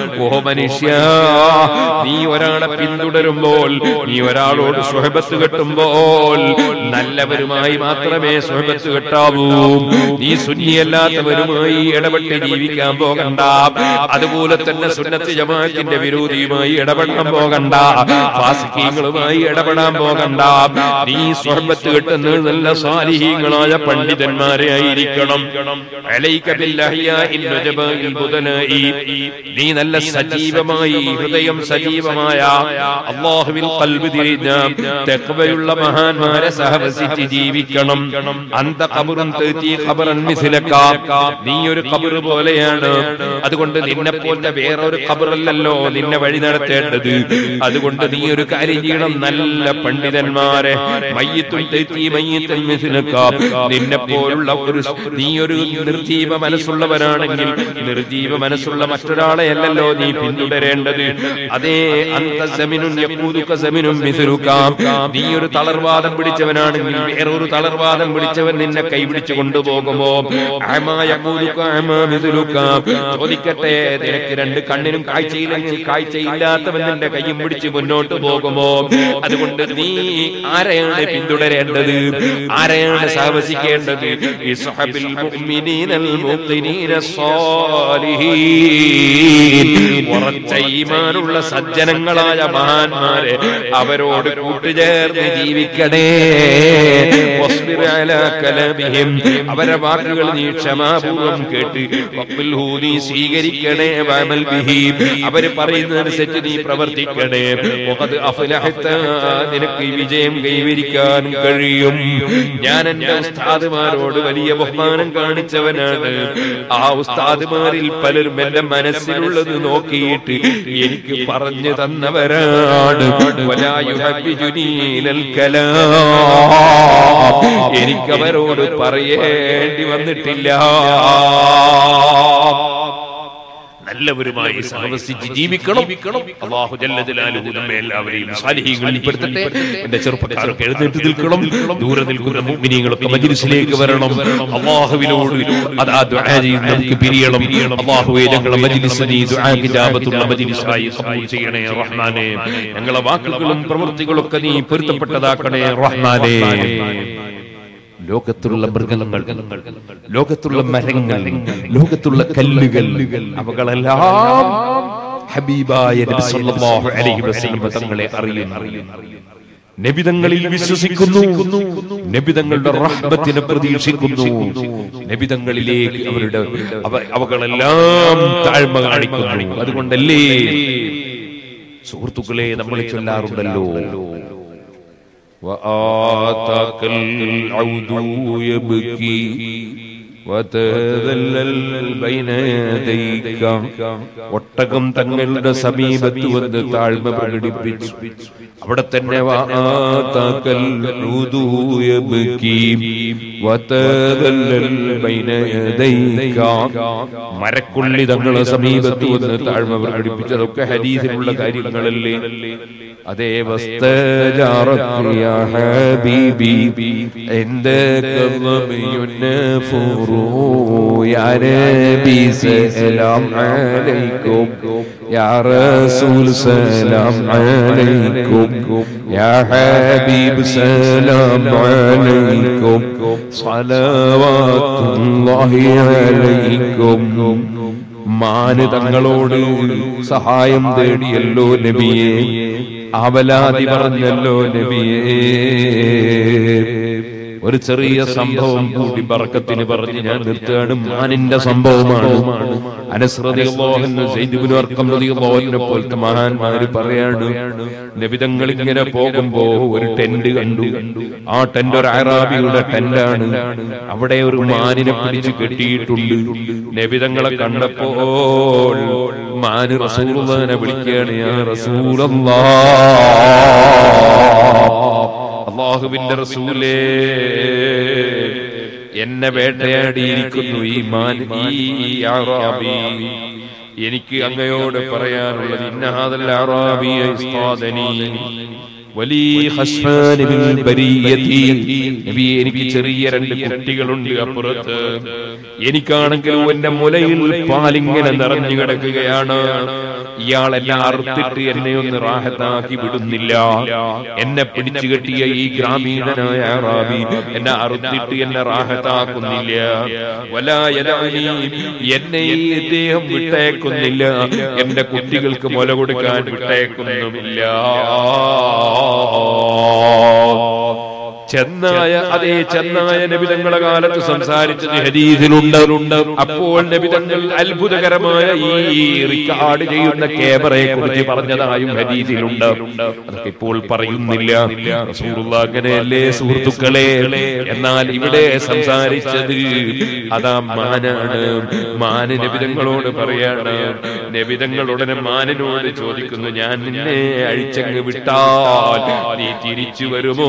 ഓ മനുഷ്യ നീ ഒരാളെ പിന്തുടരുമ്പോൾ നീ ഒരാളോട് സുഹബത്ത് കെട്ടുമ്പോൾ നല്ലവരുമായി മാത്രമേ സുഹബത്ത് കെട്ടാവൂ നീ സുന്നിയല്ലാത്തവരുമായി ഇടപെട്ട് ജീവിക്കാൻ പോകണ്ട അതുപോലെ തന്നെ സുന്നത്ത് ജമാഅത്തിന്റെ വിരോധിയുമായി ഇടപെടാൻ പോകണ്ട ഫാസിക്കീങ്ങളുമായി ഇടപെടാൻ പോകണ്ട നീ സുഹബത്ത് കെട്ടുന്നത് നല്ല സാലിഹീങ്ങളായ പണ്ഡിതന്മാരെ ആയിരിക്കണം അലൈക ബില്ലഹിയാഇൻ വജബാഇൽ ബുദനാഇ. നീ നല്ല സജീവമായി ഹൃദയം സജീവമായ അള്ളാഹുവിൽ കൽബ് തിരിഞ്ഞ തെക്കുവയുള്ള മഹാന്മാരെ സഹവസിച്ച് ജീവിക്കണം അന്ത കബറും തീർത്തി ഖബറൻ മിഥിലക്ക നീ ഒരു കബറ് പോലെയാണ് അതുകൊണ്ട് നിന്നെ പോലത്തെ വേറൊരു കബറല്ലല്ലോ നിന്നെ വഴി നടത്തേണ്ടത് അതുകൊണ്ട് നീ ഒരു കാര്യം ചെയ്യണം നല്ല പണ്ഡിതന്മാരെ മയ്യത്തും തെറ്റി മയ്യത്തും മിഥിലക്ക നിന്നെ പോലുള്ള ഒരു നീ ഒരു നിർജീവ മനസ്സുള്ളവരാണെങ്കിൽ നിർജീവ മനസ്സുള്ള മറ്റൊരാളെ അല്ലല്ലോ നീ പിന്തുടരേണ്ടത് അതേ അന്തസമിനും യക്കൂതുക്കസമിനും മിഥുരുക്കാം നീ ഒരു തളർവാദം പിടിച്ചവനാണെങ്കിൽ വേറൊരു തളർവാദം പിടിച്ചവൻ നിന്നെ കൈപിടിച്ചു കൊണ്ടുപോകുമോ അമാ യക്കൂതുക്ക അമാ മിഥുരുക്കാം ചോദിക്കട്ടെ നിനക്ക് രണ്ട് കണ്ണിനും കാഴ്ചയില്ലെങ്കിൽ കാഴ്ചയില്ലാത്തവൻ നിന്റെ കൈയും പിടിച്ച് മുന്നോട്ട് പോകുമോ അതുകൊണ്ട് നീ ആരെയാണ് പിന്തുടരേണ്ടത് ആരെയാണ് സാഹസിക്കേണ്ടത് ഇസ്ഹബിൽ മുഅ്മിനീനൽ മുഖ്മിനീന സ്വാലിഹീൻ ഉറച്ച ഈമാനുള്ള സജ്ജനങ്ങളായ മഹാന്മാരെ അവരോട് കൂട്ടുചേർന്ന് ജീവിക്കണേ വസ്ബിർ അലാ കലാമിഹിം അവരെ വാക്കുകൾ നീ ക്ഷമാപൂർവം കേട്ട് വഖ്ബിൽഹു നീ സ്വീകരിക്കണേ വഅമൽ ബിഹി അവര് പറയുന്നതനുസരിച്ച് നീ പ്രവർത്തിക്കണേ വഖദ് അഫ്ലഹത നിനക്ക് ഈ വിജയം കൈവരിക്കാൻ കഴിയും ഞാൻ എന്റെ ഉസ്താദുമാരോട് വലിയ ബഹുമാനം കാണിച്ചവനാണ് ആ ഉസ്താദുമാരിൽ പലരും എന്റെ മനസ്സിലുള്ളത് നോക്കിയിട്ട് എനിക്ക് പറഞ്ഞു തന്നവരാണ് വലാ യുഹബ്ബിജുനീലൽ കലാം. എനിക്കവരോട് പറയേണ്ടി വന്നിട്ടില്ല നല്ലവരുമായി സഹവസിച്ച് ജീവിക്കണം അള്ളാഹു ജല്ല ജലാലുഹു നമ്മെ എല്ലാവരെയും സാലിഹീങ്ങളിൽ പെടുത്തട്ടെ എന്റെ ചെറുപ്പക്കാരൊക്കെ എഴുന്നേറ്റ് നിൽക്കണം ദൂരെ നിൽക്കുന്ന മുഅ്മിനീങ്ങളൊക്കെ മജ്ലിസിലേക്ക് വരണം അള്ളാഹുവിനോട് അതാ ദുആ ചെയ്ത് നമുക്ക് പിരിയണം അള്ളാഹുവെ ഞങ്ങളെ മജ്ലിസ് നീ ദുആ കിതാബത്തുള്ള മജ്ലിസായി കബൂൽ ചെയ്യണേ റഹ്മാനേ ഞങ്ങളെ വാക്കുകളും പ്രവൃത്തികളൊക്കെ നീ പൊരുത്തപ്പെട്ടതാക്കണേ റഹ്മാനേ ലോകത്തുള്ള മൃഗങ്ങൾ ലോകത്തുള്ള മരങ്ങൾ ലോകത്തുള്ള കല്ലുകൾ അവകളെല്ലാം ഹബീബായ നബി സല്ലല്ലാഹു അലൈഹി വസല്ലം തങ്ങളെ അറിയുന്നു നബിതങ്ങളിൽ വിശ്വസിക്കുന്നു നബിതങ്ങളുടെ റഹ്മത്തിനെ പ്രതീക്ഷിക്കുന്നു നബിതങ്ങളിലേക്ക് അവരുടെ അവ- അവകളെല്ലാം താഴ്മ കാണിക്കുന്നു അതുകൊണ്ടല്ലേ സുഹൃത്തുക്കളെ നമ്മൾ ചൊല്ലാറുണ്ടല്ലോ وآتاك العود يبكي وتذلل بين يديك ഒട്ടകം തങ്ങളുടെ സമീപത്ത് വന്ന് താഴ്മ പ്രകടിപ്പിച്ചു അവിടെ തന്നെ വാതാക്കൽ ഉദൂ യബ്കി വതദല്ലൽ ബൈന യദൈക മരക്കുള്ളി തങ്ങളുടെ സമീപത്ത് വന്ന് താഴ്മ പ്രകടിപ്പിച്ചതൊക്കെ ഹദീസിലുള്ള കാര്യങ്ങളല്ലേ അതേ വസ്തജാറത്ത് യാ ഹബീബി عندك الظبي النفور يا نبي سلام عليكم يا رسول سلام عليكم يا حبيب سلام عليكم صلوات الله عليكم മാന് തങ്ങളോട് സഹായം തേടിയല്ലോ നബിയെ അവലാതി പറഞ്ഞല്ലോ നബിയേ ഒരു ചെറിയ സംഭവം കൂടി ബർക്കത്തിന് പറഞ്ഞ് ഞാൻ നിർത്തുകയാണ് മാനിന്റെ സംഭവമാണ് അനസ്രതിനെ പോലത്തെ മഹാന്മാര് പറയാണ് നബിതങ്ങൾ ഇങ്ങനെ പോകുമ്പോ ഒരു ടെന്റ് കണ്ടു ആ ടെന്റ് ഒരു അറാബിയുടെ ടെന്റാണ് അവിടെ ഒരു മാനിനെ പിടിച്ചു കെട്ടിയിട്ടുണ്ട് നബിതങ്ങളെ കണ്ടപ്പോൾ മാന് റസൂലുള്ളാനെ വിളിക്കുകയാണ് യാ റസൂലല്ലാ അള്ളാഹുവിന്റെ റസൂലേ എന്നെ വേട്ടയാടിയിരിക്കുന്നു ഈ മാൻ ഈ അറാബി എനിക്ക് അങ്ങയോട് പറയാനുള്ളത് ഇന്നഹാദൽ അറാബിയ ഇസ്താദനി വലിയ ഹസ്മാനി ബിൽ ബരിയതി. നബിയെ, എനിക്ക് ചെറിയ രണ്ട് കുട്ടികളുണ്ട് അപ്പുറത്ത് എനിക്കാണെങ്കിലും എന്റെ മുലയിൽ പാലിങ്ങനെ നിറഞ്ഞു കിടക്കുകയാണ് ഇയാൾ എന്നെ അറുത്തിട്ട് എന്നെ ഒന്ന് റാഹത്താക്കി വിടുന്നില്ല എന്നെ പിടിച്ചു കെട്ടിയ ഈ ഗ്രാമീണനായ അറാബി എന്നെ അറുത്തിട്ട് എന്നെ റാഹത്താക്കുന്നില്ല വലാ യദഅനി, എന്നെ ഈ ഇദ്ദേഹം വിട്ടേക്കുന്നില്ല എന്റെ കുട്ടികൾക്ക് മുല കൊടുക്കാൻ വിട്ടേക്കുന്നുമില്ല ചെന്നായ അതേ ചെന്നായ നബിതങ്ങളെ കാലത്ത് സംസാരിച്ചത് ഹദീസിലുണ്ട് അപ്പോൾ നബിതങ്ങൾ അത്ഭുതകരമായ ഈ റിക്കാർഡ് ചെയ്യുന്ന ക്യാമറയെ കുറിച്ച് പറഞ്ഞതായും ഹദീസിലുണ്ട് അതൊക്കെ ഇപ്പോൾ പറയുന്നില്ല റസൂലുള്ള അങ്ങനെയല്ലേ സുഹൃത്തുക്കളെ എന്നാൽ ഇവിടെ സംസാരിച്ചത് അതാ മാനാണ് മാന് നബിതങ്ങളോട് പറയാണ് നബിതങ്ങൾ ഉടനെ മാനിനോട് ചോദിക്കുന്നു ഞാൻ നിന്നെ അഴിച്ചങ്ങ് വിട്ടാൽ നീ തിരിച്ചു വരുമോ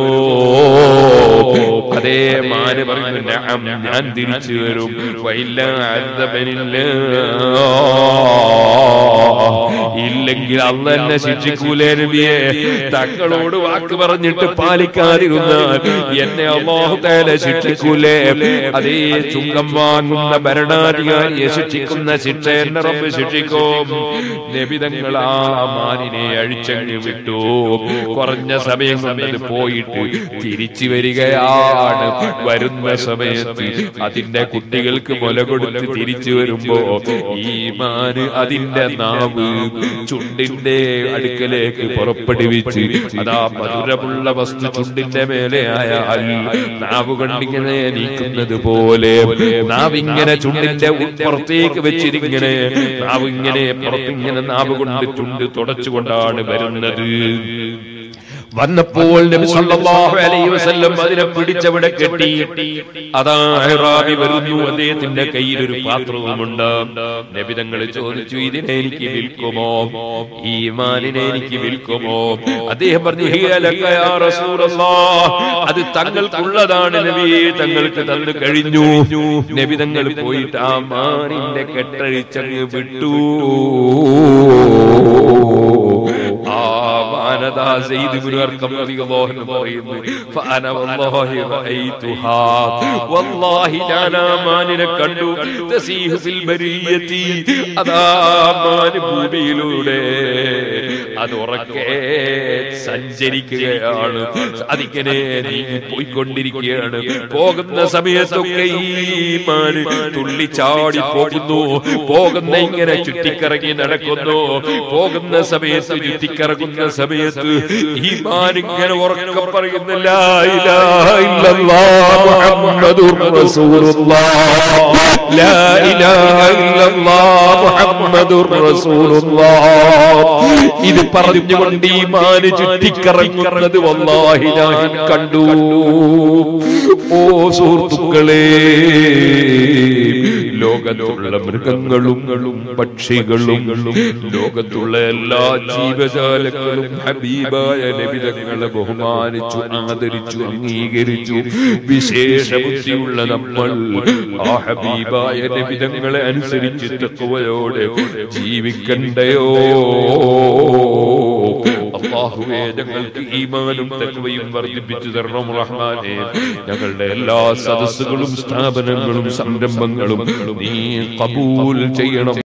അതേ മാന് പറയുന്നു "നഅം, ഞാൻ തിരിച്ചു വരും വൈല്ല അദ്ദബനില്ല ഇല്ലെങ്കിൽ അല്ല എന്നെ ശിക്ഷിക്കൂലേ നബിയെ തങ്ങളോട് വാക്ക് പറഞ്ഞിട്ട് പാലിക്കാതിരുന്നാൽ എന്നെ അള്ളാഹു തആല ശിക്ഷിക്കൂലേ അതേ ചുങ്കം വാങ്ങുന്ന ഭരണാധികാരിയെ ശിക്ഷിക്കുന്ന ശിക്ഷ എന്നെ റബ്ബ് ശിക്ഷിക്കും നബിതങ്ങൾ ആ മാനിനെ അഴിച്ചങ്ങ് വിട്ടു കുറഞ്ഞ സമയം കൊണ്ടത് പോയിട്ട് തിരിച്ചു വരികയാണ് വരുന്ന സമയത്ത് അതിന്റെ കുട്ടികൾക്ക് മുല കൊടുത്ത് തിരിച്ചു വരുമ്പോ ഈ മാന് അതിന്റെ നാവ് ചുണ്ടിന്റെ അടുക്കലേക്ക് പുറപ്പെടുവിച്ച് അതാ മധുരമുള്ള വസ്തു ചുണ്ടിന്റെ മേലെ ആയാൽ നാവ് കൊണ്ടിങ്ങനെ നീക്കുന്നത് പോലെ നാവ് ഇങ്ങനെ ചുണ്ടിന്റെ ഉൾ- പുറത്തേക്ക് വെച്ചിരിങ്ങനെ നാവ് ഇങ്ങനെ പുറത്തിങ്ങനെ നാവ് കൊണ്ട് ചുണ്ട് തുടച്ചുകൊണ്ടാണ് വരുന്നത് വന്നപ്പോൾ നബി സല്ലല്ലാഹു അലൈഹി വസല്ലം അതിനെ പിടിച്ചവിടെ കെട്ടി അതാ അഹ്റാബി വരുന്നു അദ്ദേഹത്തിന്റെ കയ്യിൽ ഒരു പാത്രവുമുണ്ട് നബി തങ്ങൾ ചോദിച്ചു ഇതിനെ എനിക്ക് വിൽക്കുമോ ഈ മാനിനെ എനിക്ക് വിൽക്കുമോ അദ്ദേഹം പറഞ്ഞു "ഹിയ ലക യാ റസൂലല്ലാഹ്." അത് തങ്ങൾക്കുള്ളതാണ് നബി തങ്ങൾക്ക് തന്നു കഴിഞ്ഞു നബി തങ്ങൾ പോയിട്ട് ആ മാനിന്റെ കെട്ടഴിച്ചങ്ങ് വിട്ടു ആ മാനദാ സെയ്ദ് ഇബ്നു അർഖം റളിയല്ലാഹു അൻഹു പറയുന്നു ഫഅന വല്ലാഹി റഅയ്തുഹാ വല്ലാഹി ഞാൻ ആ മാനിനെ കണ്ടു തസീഹു ഫിൽ ബരിയത്തി അതാ മാൻ ഭൂമിയിലൂടെ അത് ഉറക്കെ സഞ്ചരിക്കുകയാണ് അതിങ്ങനെ നീങ്ങി പോയിക്കൊണ്ടിരിക്കുകയാണ് പോകുന്ന സമയത്തൊക്കെ ഈ മാന് തുള്ളിച്ചാടി പോകുന്നു പോകുന്ന ഇങ്ങനെ ചുറ്റിക്കറങ്ങി നടക്കുന്നു പോകുന്ന സമയത്ത് ചുറ്റിക്കറങ്ങുന്ന സമയത്ത് ഈ മാൻ ഇങ്ങനെ ഉറക്കം പറയുന്നു "ലാ ഇലാഹ ഇല്ലല്ലാഹ് മുഹമ്മദുർ റസൂലുള്ളാഹ് ലാ ഇലാഹ ഇല്ലല്ലാഹ് മുഹമ്മദുർ റസൂലുള്ളാഹ് ഇത് പറഞ്ഞുകൊണ്ട് ഈ മാന് ചുറ്റിക്കറങ്ങുന്നത് വല്ലാഹി ഞാൻ കണ്ടു ഓ സുഹൃത്തുക്കളെ ലോകത്തുള്ള മൃഗങ്ങളും പക്ഷികളും ലോകത്തുള്ള എല്ലാ ജീവജാലങ്ങളും ഹബീബായ നബിതങ്ങളെ ബഹുമാനിച്ചു ആദരിച്ചു അംഗീകരിച്ചു വിശേഷ ബുദ്ധിയുള്ള നമ്മൾ ആ ഹബീബായ നബിതങ്ങളെ അനുസരിച്ച് തക്കവയോടെ ജീവിക്കണ്ടയോ അള്ളാഹുവേ ഞങ്ങൾക്ക് ഈമാനും തക്വയും വർദ്ധിപ്പിച്ചു തരണം റഹ്മാനെ ഞങ്ങളുടെ എല്ലാ സദസ്സുകളും സ്ഥാപനങ്ങളും സംരംഭങ്ങളും നീ കബൂൽ ചെയ്യണം